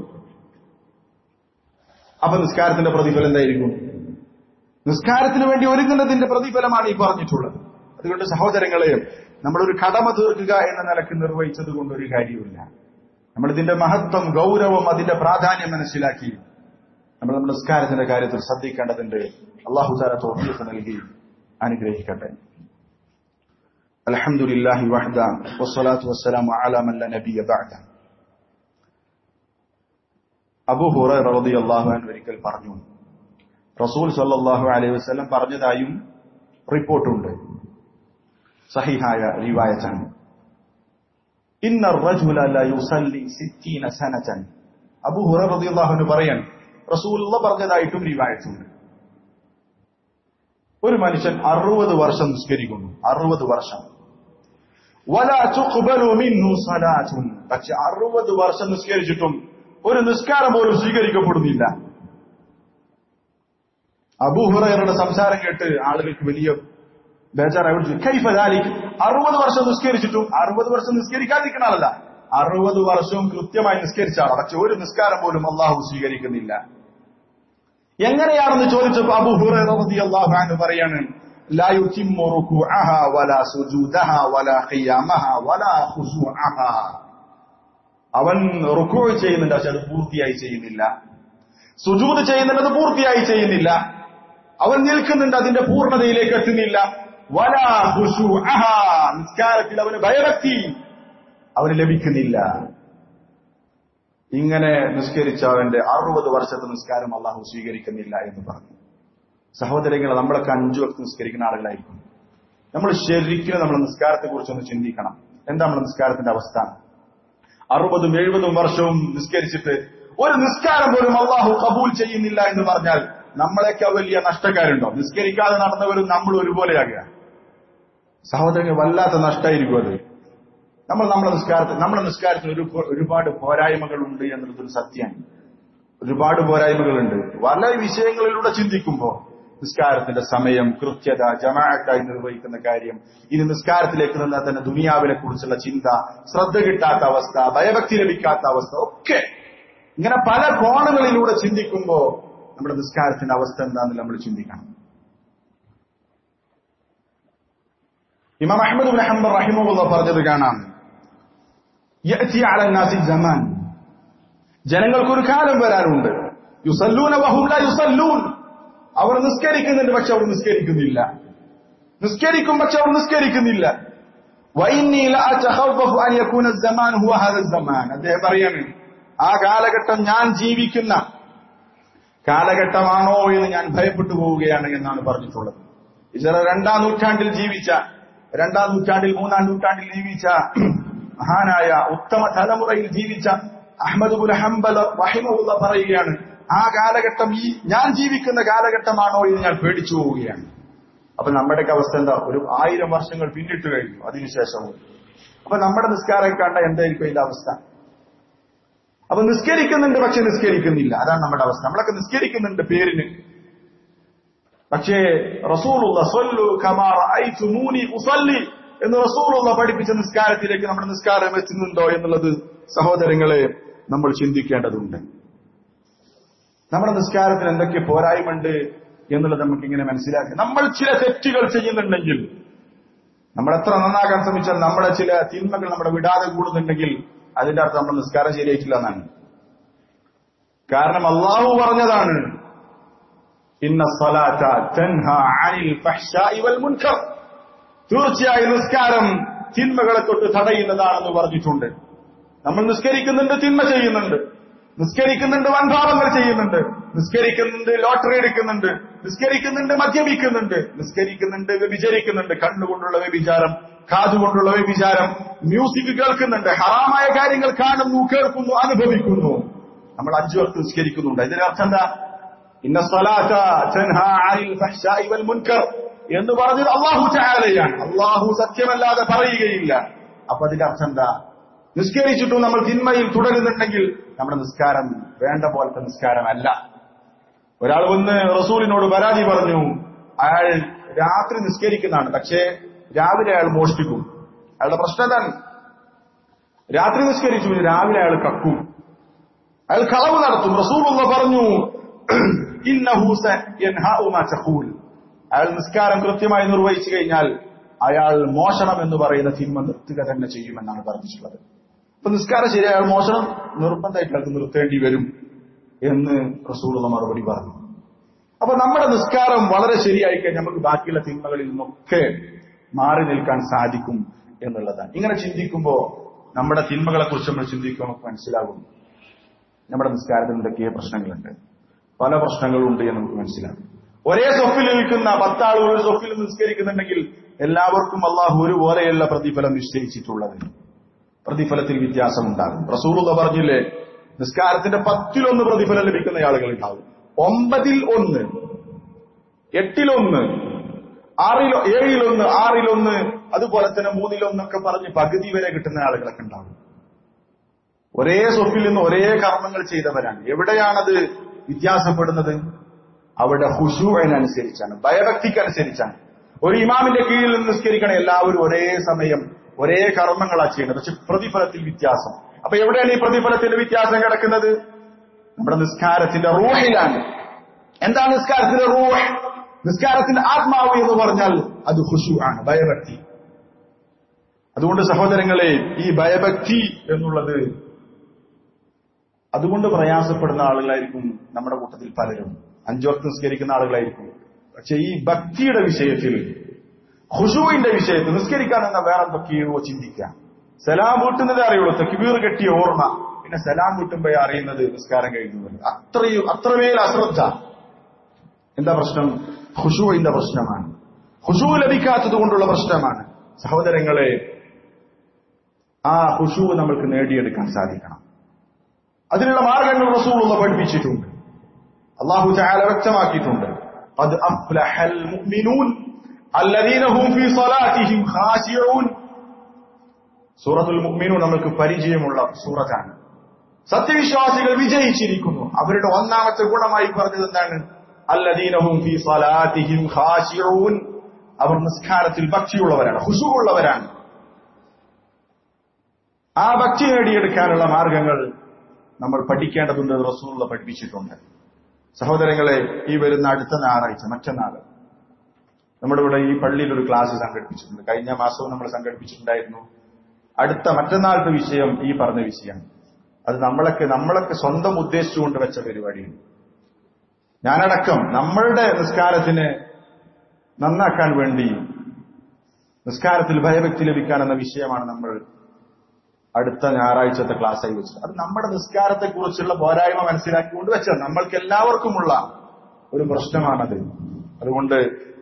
അപ്പൊ നിസ്കാരത്തിന്റെ പ്രതിഫലം എന്തായിരിക്കും നിസ്കാരത്തിന് വേണ്ടി ഒരുങ്ങുന്നതിന്റെ പ്രതിഫലമാണ് ഈ പറഞ്ഞിട്ടുള്ളത് അതുകൊണ്ട് സഹോദരങ്ങളെ നമ്മളൊരു കടമ തീർക്കുക എന്ന നിലക്ക് നിർവഹിച്ചത് കൊണ്ട് ഒരു കാര്യമില്ല നമ്മൾ ഇതിന്റെ മഹത്വം ഗൗരവം അതിന്റെ പ്രാധാന്യം മനസ്സിലാക്കി നമ്മൾ നമ്മുടെ നിസ്കാരത്തിന്റെ കാര്യത്തിൽ ശ്രദ്ധിക്കേണ്ടതുണ്ട് അള്ളാഹു താല തോഫിയൊക്കെ നൽകി അനുഗ്രഹിക്കട്ടെ അലഹമുല്ലാഹി വഹദ വസ്സലാത്തു വസ്സലാമു അലാ മൻ ലാ നബിയ ബഅദ അബൂ ഹുറൈറ റളിയല്ലാഹു അൻഹു ഒരിക്കൽ പറഞ്ഞു റസൂൽ സല്ലല്ലാഹു അലൈഹി വസല്ലം പറഞ്ഞതായും റിപ്പോർട്ടുണ്ട് സഹിഹായ റിവായത്താണ് ഇന്ന റജുല ല യുസല്ലി സിത്തീന സനതൻ അബൂ ഹുറൈറ റളിയല്ലാഹു അൻഹു പറയാൻ റസൂലുള്ള പറഞ്ഞതായിട്ടും റിവായത്തുണ്ട് ഒരു മനുഷ്യൻ അറുപത് വർഷം നിസ്കരിക്കുന്നു അറുപത് വർഷം വല തുഖ്ബലു മിൻഹു സലാത്തുൻ പക്ഷെ അറുപത് വർഷം നിസ്കരിച്ചിട്ടും ഒരു നിസ്കാരം പോലും സ്വീകരിക്കപ്പെടുന്നില്ല അബൂഹുറയുടെ സംസാരം കേട്ട് ആളുകൾക്ക് വലിയ ബേജാറായി കൈഫലാലി അറുപത് വർഷം നിസ്കരിച്ചിട്ടും അറുപത് വർഷം നിസ്കരിക്കാതിരിക്കുന്ന ആളല്ല അറുപത് വർഷവും കൃത്യമായി നിസ്കരിച്ച ആളാണ് പക്ഷെ ഒരു നിസ്കാരം പോലും അള്ളാഹു സ്വീകരിക്കുന്നില്ല എങ്ങനെയാണെന്ന് ചോദിച്ചപ്പോ അബൂഹുറു അള്ളാഹു പറയാണ് لا يتم ركوعها ولا سجودها ولا قيامها ولا خشوعها അവൻ റുക്കൂ ചെയ്യുന്നുണ്ട് പക്ഷെ അത് പൂർത്തിയായി ചെയ്യുന്നില്ല സുജൂത് ചെയ്യുന്നുണ്ട് അത് പൂർത്തിയായി ചെയ്യുന്നില്ല അവൻ നിൽക്കുന്നുണ്ട് അതിന്റെ പൂർണ്ണതയിലേക്ക് എത്തുന്നില്ല വലാ ഖുശൂഅഹ. നിസ്കാരത്തിൽ അവന് ഭയഭക്തി അവന് ലഭിക്കുന്നില്ല ഇങ്ങനെ നിസ്കരിച്ച അവന്റെ അറുപത് വർഷത്തെ നിസ്കാരം അള്ളാഹു സ്വീകരിക്കുന്നില്ല എന്ന് പറഞ്ഞു സഹോദരങ്ങളെ നമ്മളൊക്കെ അഞ്ചു വക്ത് നിസ്കരിക്കുന്ന ആളുകളായിരിക്കും നമ്മൾ ശരിക്കും നമ്മുടെ നിസ്കാരത്തെ കുറിച്ചൊന്ന് ചിന്തിക്കണം എന്താ നമ്മുടെ നിസ്കാരത്തിന്റെ അവസ്ഥ അറുപതും എഴുപതും വർഷവും നിസ്കരിച്ചിട്ട് ഒരു നിസ്കാരം പോലും അള്ളാഹു കബൂൽ ചെയ്യുന്നില്ല എന്ന് പറഞ്ഞാൽ നമ്മളെക്കാൾ വലിയ നഷ്ടക്കാരുണ്ടോ നിസ്കരിക്കാതെ നടന്നവരും നമ്മൾ ഒരുപോലെയാകുക സഹോദരങ്ങൾ വല്ലാത്ത നഷ്ടമായിരിക്കും അത് നമ്മൾ നമ്മുടെ നിസ്കാരത്തിൽ നമ്മുടെ നിസ്കാരത്തിന് ഒരു ഒരുപാട് പോരായ്മകളുണ്ട് എന്നുള്ളതൊരു സത്യമാണ് ഒരുപാട് പോരായ്മകളുണ്ട് പല വിഷയങ്ങളിലൂടെ ചിന്തിക്കുമ്പോൾ നിസ്കാരത്തിന്റെ സമയം കൃത്യത ജമാഅത്തായി നിർവഹിക്കുന്ന കാര്യം ഇനി നിസ്കാരത്തിലേക്ക് നിന്നാൽ തന്നെ ദുനിയാവിനെ കുറിച്ചുള്ള ചിന്ത ശ്രദ്ധ കിട്ടാത്ത അവസ്ഥ ഭയഭക്തി ലഭിക്കാത്ത അവസ്ഥ ഒക്കെ ഇങ്ങനെ പല കോണുകളിലൂടെ ചിന്തിക്കുമ്പോ നമ്മുടെ നിസ്കാരത്തിന്റെ അവസ്ഥ എന്താണെന്ന് നമ്മൾ ചിന്തിക്കണം ഇമാം അഹമ്മദ് ബിൻ ഹംബർ റഹിമുള്ള പറഞ്ഞത് കാണാം യഅതി അല നാസി ജമാൻ ജനങ്ങൾക്കൊരു കാലം വരാനുണ്ട് യുസല്ലൂന വഹും ലാ യുസല്ലൂൻ അവർ നിസ്കരിക്കുന്നുണ്ട് പക്ഷെ അവർ നിസ്കരിക്കുന്നില്ല നിസ്കരിക്കും പക്ഷെ അവർ നിസ്കരിക്കുന്നില്ല വൈന്നി ലഅതഖവ്വഫു അൻ യകൂന الزمان هو هذا الزمان അദ്ദേഹം പറയാണ് ആ കാലഘട്ടം ഞാൻ ജീവിക്കുന്ന കാലഘട്ടമാണോ എന്ന് ഞാൻ ഭയപ്പെട്ടു പോവുകയാണ് എന്നാണ് പറഞ്ഞിട്ടുള്ളത് ഇജറ രണ്ടാം നൂറ്റാണ്ടിൽ ജീവിച്ച രണ്ടാം നൂറ്റാണ്ടിൽ മൂന്നാം നൂറ്റാണ്ടിൽ ജീവിച്ച മഹാനായ ഉത്തമ തലമുറയിൽ ജീവിച്ച അഹമ്മദ് ബുൽ ഹംബൽ റഹിമുള്ള പറയുകയാണ് ആ കാലഘട്ടം ഈ ഞാൻ ജീവിക്കുന്ന കാലഘട്ടമാണോ എന്ന് ഞാൻ പേടിച്ചു പോവുകയാണ് അപ്പൊ നമ്മുടെയൊക്കെ അവസ്ഥ എന്താ ഒരു ആയിരം വർഷങ്ങൾ പിന്നിട്ട് കഴിഞ്ഞു അതിനുശേഷവും അപ്പൊ നമ്മുടെ നിസ്കാരം കണ്ട എന്തായിരിക്കും ഇതിന്റെ അവസ്ഥ അപ്പൊ നിസ്കരിക്കുന്നുണ്ട് പക്ഷെ നിസ്കരിക്കുന്നില്ല അതാണ് നമ്മുടെ അവസ്ഥ നമ്മളൊക്കെ നിസ്കരിക്കുന്നുണ്ട് പേരിന് പക്ഷേ റസൂലുള്ള സ്വല്ലു കമാർ ഐതുമൂനി ഉസല്ലി എന്ന് റസൂലുള്ള പഠിപ്പിച്ച നിസ്കാരത്തിലേക്ക് നമ്മുടെ നിസ്കാരം എത്തുന്നുണ്ടോ എന്നുള്ളത് സഹോദരങ്ങളെ നമ്മൾ ചിന്തിക്കേണ്ടതുണ്ട് നമ്മുടെ നിസ്കാരത്തിന് എന്തൊക്കെ പോരായ്മയുണ്ട് എന്നുള്ളത് നമുക്ക് ഇങ്ങനെ മനസ്സിലാക്കി നമ്മൾ ചില തെറ്റുകൾ ചെയ്യുന്നുണ്ടെങ്കിൽ നമ്മൾ എത്ര നന്നാക്കാൻ ശ്രമിച്ചാൽ നമ്മുടെ ചില തിന്മകൾ നമ്മുടെ വിടാതെ കൂടുന്നുണ്ടെങ്കിൽ അതിന്റെ അർത്ഥം നമ്മുടെ നിസ്കാരം ശരിയായിട്ടില്ല എന്നാണ് കാരണം അള്ളാഹു പറഞ്ഞതാണ് ഇന്ന സ്വലാത്ത തൻഹ അനിൽ ഫഹ്ശാഇ വൽ മുൻകർ തീർച്ചയായും നിസ്കാരം തിന്മകളെ തൊട്ട് തടയുന്നതാണെന്ന് പറഞ്ഞിട്ടുണ്ട് നമ്മൾ നിസ്കരിക്കുന്നുണ്ട് തിന്മ ചെയ്യുന്നുണ്ട് നിസ്കരിക്കുന്നുണ്ട് വൻഭാവങ്ങൾ ചെയ്യുന്നുണ്ട് നിസ്കരിക്കുന്നുണ്ട് ലോട്ടറി എടുക്കുന്നുണ്ട് നിസ്കരിക്കുന്നുണ്ട് മദ്യപിക്കുന്നുണ്ട് നിസ്കരിക്കുന്നുണ്ട് വ്യഭിചരിക്കുന്നുണ്ട് കണ്ണുകൊണ്ടുള്ള വ്യഭിചാരം കാതുകൊണ്ടുള്ള വ്യഭിചാരം മ്യൂസിക് കേൾക്കുന്നുണ്ട് ഹറാമായ കാര്യങ്ങൾ കാണുന്നു കേൾക്കുന്നു അനുഭവിക്കുന്നു നമ്മൾ അഞ്ചു വർക്ക് നിസ്കരിക്കുന്നുണ്ട് ഇതിന്റെ അർത്ഥം എന്താ ഇന്ന സ്വലാത്ത തൻഹാ അനിൽ ഫഹ്ശാഇ വൽ മുൻകർ എന്ന് പറഞ്ഞത് അള്ളാഹു ചായാലയാണ് അള്ളാഹു സത്യമല്ലാതെ പറയുകയില്ല അപ്പൊ അതിന്റെ അർത്ഥം എന്താ നിസ്കരിച്ചിട്ടും നമ്മൾ തിന്മയിൽ തുടരുന്നുണ്ടെങ്കിൽ നമ്മുടെ നിസ്കാരം വേണ്ട പോലത്തെ നിസ്കാരമല്ല ഒരാൾ വന്ന് റസൂലിനോട് പരാതി പറഞ്ഞു അയാൾ രാത്രി നിസ്കരിക്കുന്നതാണ് പക്ഷേ രാവിലെ അയാൾ മോഷ്ടിക്കും അയാളുടെ പ്രശ്നം എന്താണ് രാത്രി നിസ്കരിച്ചു രാവിലെ അയാൾ കക്കും അയാൾ കളവ് നടത്തും റസൂലുള്ള പറഞ്ഞു ഇന്നഹു സയൻഹഉ മാ തഖൂൽ അയാൾ നിസ്കാരം കൃത്യമായി നിർവഹിച്ചു കഴിഞ്ഞാൽ അയാൾ മോഷണം എന്ന് പറയുന്ന തിന്മ നിർത്തുക തന്നെ ചെയ്യുമെന്നാണ് പറഞ്ഞിട്ടുള്ളത് അപ്പൊ നിസ്കാരം ശരി അയാൾ മോഷണം നിർബന്ധമായിട്ട് അയാൾക്ക് നിർത്തേണ്ടി വരും എന്ന് റസൂലുള്ള മറുപടി പറഞ്ഞു അപ്പൊ നമ്മുടെ നിസ്കാരം വളരെ ശരിയായി കഴിഞ്ഞാൽ നമുക്ക് ബാക്കിയുള്ള തിന്മകളിൽ നിന്നൊക്കെ മാറി നിൽക്കാൻ സാധിക്കും എന്നുള്ളതാണ് ഇങ്ങനെ ചിന്തിക്കുമ്പോ നമ്മുടെ തിന്മകളെ കുറിച്ച് നമ്മൾ ചിന്തിക്കുമ്പോൾ നമുക്ക് മനസ്സിലാകും നമ്മുടെ നിസ്കാരത്തിൽ എന്തൊക്കെയോ പ്രശ്നങ്ങളുണ്ട് പല പ്രശ്നങ്ങളുണ്ട് എന്ന് നമുക്ക് മനസ്സിലാകും ഒരേ സൊഫിൽ നിൽക്കുന്ന പത്താളുകൾ ഒരു സൊഫിൽ നിസ്കരിക്കുന്നുണ്ടെങ്കിൽ എല്ലാവർക്കും അള്ളാഹു ഒരുപോലെയല്ല പ്രതിഫലം നിശ്ചയിച്ചിട്ടുള്ളത് പ്രതിഫലത്തിൽ വ്യത്യാസം ഉണ്ടാകും റസൂറുള്ള പറഞ്ഞില്ലേ നിസ്കാരത്തിന്റെ പത്തിലൊന്ന് പ്രതിഫലം ലഭിക്കുന്ന ആളുകൾ ഉണ്ടാവും ഒമ്പതിൽ ഒന്ന് എട്ടിലൊന്ന് ആറിലോ ഏഴിലൊന്ന് ആറിലൊന്ന് അതുപോലെ തന്നെ മൂന്നിലൊന്നൊക്കെ പറഞ്ഞ് പകുതി വരെ കിട്ടുന്ന ആളുകളൊക്കെ ഉണ്ടാവും ഒരേ സ്വപ്പിൽ നിന്ന് ഒരേ കർമ്മങ്ങൾ ചെയ്തവരാണ് എവിടെയാണത് വ്യത്യാസപ്പെടുന്നത് അവിടെ ഹുഷുവിനനുസരിച്ചാണ് ഭയഭക്തിക്കനുസരിച്ചാണ് ഒരു ഇമാമിന്റെ കീഴിൽ നിന്ന് നിസ്കരിക്കണ എല്ലാവരും ഒരേ സമയം ഒരേ കർമ്മങ്ങളാ ചെയ്യുന്നത് പക്ഷെ പ്രതിഫലത്തിൽ വ്യത്യാസം അപ്പൊ എവിടെയാണ് ഈ പ്രതിഫലത്തിന്റെ വ്യത്യാസം കിടക്കുന്നത് നമ്മുടെ നിസ്കാരത്തിന്റെ റൂഹിലാണ് എന്താണ് നിസ്കാരത്തിന്റെ റൂഹ് നിസ്കാരത്തിന്റെ ആത്മാവ് എന്ന് പറഞ്ഞാൽ അത് ഹുഷു ആണ് ഭയഭക്തി അതുകൊണ്ട് സഹോദരങ്ങളെ ഈ ഭയഭക്തി എന്നുള്ളത് അതുകൊണ്ട് പ്രയാസപ്പെടുന്ന ആളുകളായിരിക്കും നമ്മുടെ കൂട്ടത്തിൽ പലരും അഞ്ചോർത്ത് നിസ്കരിക്കുന്ന ആളുകളായിരിക്കും പക്ഷെ ഈ ഭക്തിയുടെ വിഷയത്തിൽ ഹുഷുവിന്റെ വിഷയത്തിൽ നിസ്കരിക്കാൻ എന്ന വേറെ എന്തൊക്കെയോ ചിന്തിക്കാം സലാം വീട്ടുന്നതേ അറിയുള്ളൂ തെക്കിബീർ കെട്ടിയ ഓർമ്മ പിന്നെ സലാം വീട്ടുമ്പോഴേ അറിയുന്നത് നിസ്കാരം കഴിയുന്നത് അത്രയും അത്രമേൽ അശ്രദ്ധ എന്താ പ്രശ്നം ഹുഷുവിന്റെ പ്രശ്നമാണ് ഹുഷു ലഭിക്കാത്തത് കൊണ്ടുള്ള പ്രശ്നമാണ് സഹോദരങ്ങളെ ആ ഹുഷു നമ്മൾക്ക് നേടിയെടുക്കാൻ സാധിക്കണം അതിനുള്ള മാർഗങ്ങൾ റസൂലുള്ള പഠിപ്പിച്ചിട്ടുണ്ട് അള്ളാഹു ചായാല വ്യക്തമാക്കിയിട്ടുണ്ട് അത് അഫ്ലഹൽ മുഅ്മിനൂൻ الذين هم في صلاتهم خاشعون സൂറത്തുൽ മുഅ്മിനൂൻ നമ്മൾക്ക് പരിചയമുള്ള സൂറത്താണ് സത്യവിശ്വാസികൾ വിജയിച്ചിരിക്കുന്നു അവരുടെ ഒന്നാമത്തെ ഗുണമായി പറഞ്ഞത് എന്താണ് അല്ലദീനഹും ഫീ സലാത്തിഹിം ഖാശിഊൻ അവർ നിസ്കാരത്തിൽ ഭക്തിയുള്ളവരാണ് ഹുശുവുള്ളവരാണ് ആ ഭക്തി നേടിയെടുക്കാനുള്ള മാർഗങ്ങൾ നമ്മൾ പഠിക്കേണ്ടതുണ്ട് റസൂലുള്ള പഠിപ്പിച്ചിട്ടുണ്ട് സഹോദരങ്ങളെ ഈ വരുന്ന അടുത്ത ഞായറാഴ്ച മറ്റന്നാൾ നമ്മുടെ ഇവിടെ ഈ പള്ളിയിൽ ഒരു ക്ലാസ് സംഘടിപ്പിച്ചിട്ടുണ്ട് കഴിഞ്ഞ മാസവും നമ്മൾ സംഘടിപ്പിച്ചിട്ടുണ്ടായിരുന്നു അടുത്ത മറ്റന്നാളത്തെ വിഷയം ഈ പറഞ്ഞ വിഷയമാണ് അത് നമ്മളൊക്കെ നമ്മളൊക്കെ സ്വന്തം ഉദ്ദേശിച്ചുകൊണ്ട് വെച്ച പരിപാടിയാണ് ഞാനടക്കം നമ്മളുടെ നിസ്കാരത്തിന് നന്നാക്കാൻ വേണ്ടി നിസ്കാരത്തിൽ ഭയഭക്തി ലഭിക്കാൻ എന്ന വിഷയമാണ് നമ്മൾ അടുത്ത ഞായറാഴ്ചത്തെ ക്ലാസ്സായി വെച്ചത് അത് നമ്മുടെ നിസ്കാരത്തെ കുറിച്ചുള്ള പോരായ്മ മനസ്സിലാക്കിക്കൊണ്ട് വെച്ചത് നമ്മൾക്ക് എല്ലാവർക്കുമുള്ള ഒരു പ്രശ്നമാണത് അതുകൊണ്ട്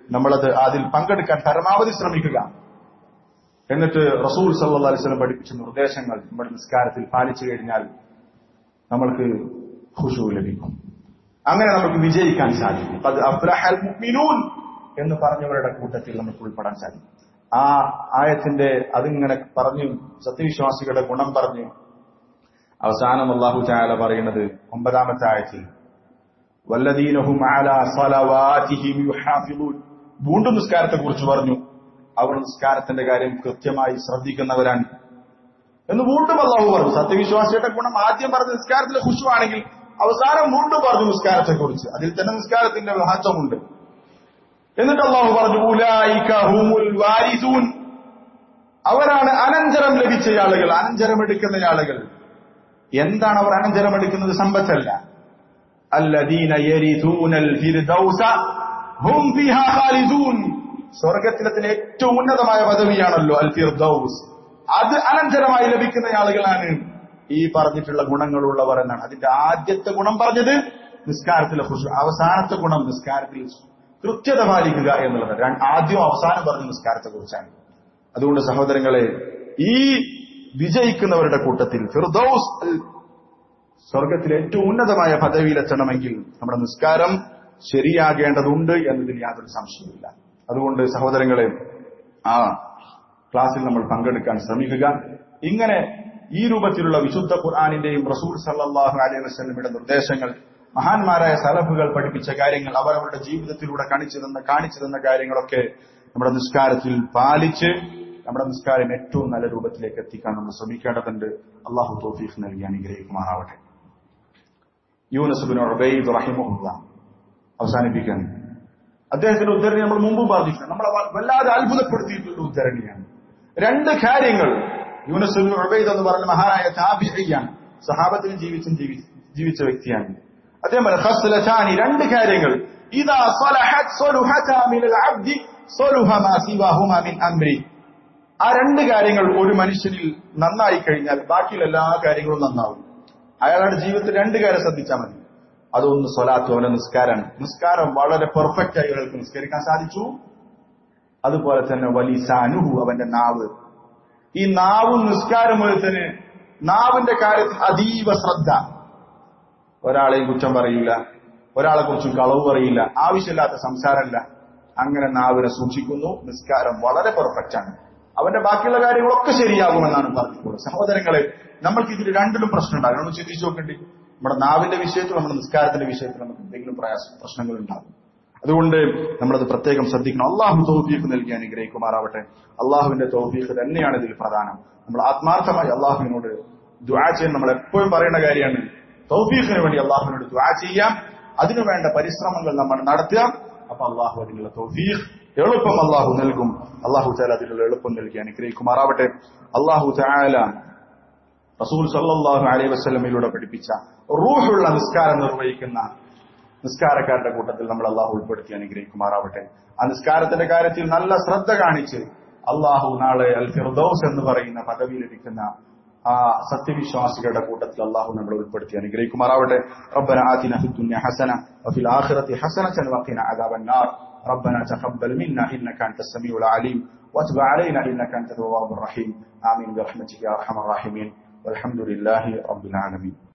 നമ്മളത് അതിൽ പങ്കെടുക്കാൻ പരമാവധി ശ്രമിക്കുക എന്നിട്ട് റസൂൽ സല്ലാ അലിസ്ലം പഠിപ്പിച്ച നിർദ്ദേശങ്ങൾ നമ്മുടെ നിസ്കാരത്തിൽ പാലിച്ചു കഴിഞ്ഞാൽ നമ്മൾക്ക് ഖുശു ലഭിക്കും അങ്ങനെ നമുക്ക് വിജയിക്കാൻ സാധിക്കും അത് അബ്രഹൽ മുഅ്മിനൂൻ എന്ന് പറഞ്ഞവരുടെ കൂട്ടത്തിൽ നമുക്ക് ഉൾപ്പെടാൻ സാധിക്കും ആ ആയത്തിന്റെ അതിങ്ങനെ പറഞ്ഞു സത്യവിശ്വാസികളുടെ ഗുണം പറഞ്ഞു അവസാനം അള്ളാഹു ചായാല പറയുന്നത് ഒമ്പതാമത്തെ ആയത്തിൽ വല്ലദീനഹും അലാ സ്വലവാതിഹിം യുഹാഫിളൂൻ വീണ്ടും നിസ്കാരത്തെ കുറിച്ച് പറഞ്ഞു അവർ നിസ്കാരത്തിന്റെ കാര്യം കൃത്യമായി ശ്രദ്ധിക്കുന്നവരാണ് എന്ന് വീണ്ടും അള്ളാഹു പറഞ്ഞു സത്യവിശ്വാസിയുടെ ഗുണം ആദ്യം പറഞ്ഞ നിസ്കാരത്തിലെ ഖുശുവാണെങ്കിൽ അവസാനം വീണ്ടും പറഞ്ഞു നിസ്കാരത്തെ കുറിച്ച് അതിൽ തന്നെ നിസ്കാരത്തിന്റെ മഹത്വമുണ്ട് എന്നിട്ട് അള്ളാഹു പറഞ്ഞു ഉലായിക ഹുമുൽ വാരിസൂൻ അവരാണ് അനന്തരം ലഭിച്ച ആളുകൾ അനന്തരം എടുക്കുന്ന ആളുകൾ എന്താണ് അവർ അനന്തരം എടുക്കുന്നത് സമ്പത്തല്ല الذين يرثون الفردوس هم فيها خالدون സ്വർഗത്തിലത്തിന് ഏറ്റവും ഉന്നതമായ പദവിയാണല്ലോ അൽ ഫിർദൌസ് അത് അനന്തരമായി ലഭിക്കുന്ന ആളുകളാണ് ഈ പറഞ്ഞിട്ടുള്ള ഗുണങ്ങളുള്ളവർ എന്നാണ് അതിന്റെ ആദ്യത്തെ ഗുണം പറഞ്ഞത് നിസ്കാരത്തിലെ ഖുശു അവസാനത്തെ ഗുണം നിസ്കാരത്തിൽ കൃത്യത പാലിക്കുക എന്നുള്ളത് ആദ്യം അവസാനം പറഞ്ഞ നിസ്കാരത്തെ കുറിച്ചാണ് അതുകൊണ്ട് സഹോദരങ്ങളെ ഈ വിജയിക്കുന്നവരുടെ കൂട്ടത്തിൽ ഫിർദൌസ് സ്വർഗത്തിലെ ഏറ്റവും ഉന്നതമായ പദവിയിലെത്തണമെങ്കിൽ നമ്മുടെ നിസ്കാരം ശരിയാകേണ്ടതുണ്ട് എന്നതിൽ യാതൊരു സംശയമില്ല അതുകൊണ്ട് സഹോദരങ്ങളെ ആ ക്ലാസ്സിൽ നമ്മൾ പങ്കെടുക്കാൻ ശ്രമിക്കുക ഇങ്ങനെ ഈ രൂപത്തിലുള്ള വിശുദ്ധ ഖുർആാനിന്റെയും റസൂൽ സല്ലാഹു അലൈഹി വസ്ലമിയുടെ നിർദ്ദേശങ്ങൾ മഹാന്മാരായ സലഫുകൾ പഠിപ്പിച്ച കാര്യങ്ങൾ അവർ അവരുടെ ജീവിതത്തിലൂടെ കാണിച്ചു തന്ന കാണിച്ചു തന്ന കാര്യങ്ങളൊക്കെ നമ്മുടെ നിസ്കാരത്തിൽ പാലിച്ച് നമ്മുടെ നിസ്കാരം ഏറ്റവും നല്ല രൂപത്തിലേക്ക് എത്തിക്കാൻ നമ്മൾ ശ്രമിക്കേണ്ടതുണ്ട് അള്ളാഹു തോഫീഫ് നൽകി അനുഗ്രഹിക്കുമാറാവട്ടെ യൂനസുബിൻ ഉബൈദ് റഹിമുല്ല അവസാനിപ്പിക്കാൻ അദ്ദേഹത്തിന്റെ ഉദ്ധരണി നമ്മൾ മുമ്പ് പറഞ്ഞിട്ടുണ്ട് നമ്മളെ വല്ലാതെ അത്ഭുതപ്പെടുത്തിയിട്ടുള്ള ഉദ്ധരണിയാണ് രണ്ട് കാര്യങ്ങൾ യൂനസുബിൻ ഉബൈദ് എന്ന് പറഞ്ഞ മഹാനായ താബിയാണ് സഹാബത്തിൽ ജീവിച്ചും ജീവിച്ച വ്യക്തിയാണ് അദ്ദേഹം ഖസ്ലതാനി രണ്ട് കാര്യങ്ങൾ ഇദാ സലഹത് സലുഹത മിനൽ അബ്ദി സലുഹ മാ സിവാഹുമാ മിൻ അംരി ആ രണ്ട് കാര്യങ്ങൾ ഒരു മനുഷ്യനിൽ നന്നായി കഴിഞ്ഞാൽ ബാക്കിയുള്ള എല്ലാ കാര്യങ്ങളും നന്നാവും അയാളുടെ ജീവിതത്തിൽ രണ്ട് കാര്യം ശ്രദ്ധിച്ചാൽ മതി അതൊന്ന് സ്വലാത്തു അവന്റെ നിസ്കാരമാണ് നിസ്കാരം വളരെ പെർഫെക്റ്റ് ആയി ഒരാൾക്ക് നിസ്കരിക്കാൻ സാധിച്ചു അതുപോലെ തന്നെ വലിസാനുഹു അവന്റെ നാവ് ഈ നാവും നിസ്കാരം തന്നെ നാവിന്റെ കാര്യത്തിൽ അതീവ ശ്രദ്ധ ഒരാളെയും കുറ്റം പറയില്ല ഒരാളെ കുറിച്ചും കളവ് പറയില്ല ആവശ്യമില്ലാത്ത സംസാരമല്ല അങ്ങനെ നാവിനെ സൂക്ഷിക്കുന്നു നിസ്കാരം വളരെ പെർഫെക്റ്റ് ആണ് അവന്റെ ബാക്കിയുള്ള കാര്യങ്ങളൊക്കെ ശരിയാകുമെന്നാണ് പറഞ്ഞിട്ടുള്ളത് സഹോദരങ്ങളെ നമ്മൾക്ക് ഇതിൽ രണ്ടിലും പ്രശ്നം ഉണ്ടാകും നമ്മൾ ചിന്തിച്ചു നോക്കേണ്ടി നമ്മുടെ നാവിന്റെ വിഷയത്തിൽ നമ്മുടെ നിസ്കാരത്തിന്റെ വിഷയത്തിൽ നമുക്ക് എന്തെങ്കിലും പ്രയാസം പ്രശ്നങ്ങൾ ഉണ്ടാകും അതുകൊണ്ട് നമ്മളത് പ്രത്യേകം ശ്രദ്ധിക്കണം അള്ളാഹു തൗഫീഖ് നൽകി അനുഗ്രഹിക്കുമാറാവട്ടെ അള്ളാഹുവിന്റെ തൗഫീഖ് തന്നെയാണ് ഇതിൽ പ്രധാനം നമ്മൾ ആത്മാർത്ഥമായി അള്ളാഹുവിനോട് ദ്വാ ചെയ്യാൻ നമ്മൾ എപ്പോഴും പറയുന്ന കാര്യമാണ് തൗഫീഖിന് വേണ്ടി അള്ളാഹുവിനോട് ദ്വാ ചെയ്യാം അതിനുവേണ്ട പരിശ്രമങ്ങൾ നമ്മൾ നടത്തുക അപ്പൊ അള്ളാഹു അതിനുള്ള തൗഫീഖ് എളുപ്പം അള്ളാഹു നൽകും അള്ളാഹു ചാല അതിനുള്ള എളുപ്പം നൽകി അനുഗ്രഹിക്കുമാറാവട്ടെ അള്ളാഹു ചാല റസൂൽ സല്ലാഹു അലൈഹി വസ്ലമിലൂടെ പഠിപ്പിച്ച റൂഹുള്ള നിസ്കാരം നിർവഹിക്കുന്ന നിസ്കാരക്കാരുടെ കൂട്ടത്തിൽ നമ്മൾ അള്ളാഹു ഉൾപ്പെടുത്തി അനുഗ്രഹിക്കുമാറാവട്ടെ ആ നിസ്കാരത്തിന്റെ കാര്യത്തിൽ നല്ല ശ്രദ്ധ കാണിച്ച് അള്ളാഹു നാളെ അൽ ഫിർദൌസ് എന്ന് പറയുന്ന പദവി ലഭിക്കുന്ന ആ സത്യവിശ്വാസികളുടെ കൂട്ടത്തിൽ അള്ളാഹു നമ്മളെ ഉൾപ്പെടുത്തി അനുഗ്രഹിക്കുമാറാവട്ടെ ربنا آتنا في الدنيا حسنة وفي الآخرة حسنة وقنا عذاب النار ربنا تقبل منا إنك أنت السميع العليم واتب علينا إنك أنت التواب الرحيم آمين برحمتك يا أرحم الراحمين والحمد لله رب العالمين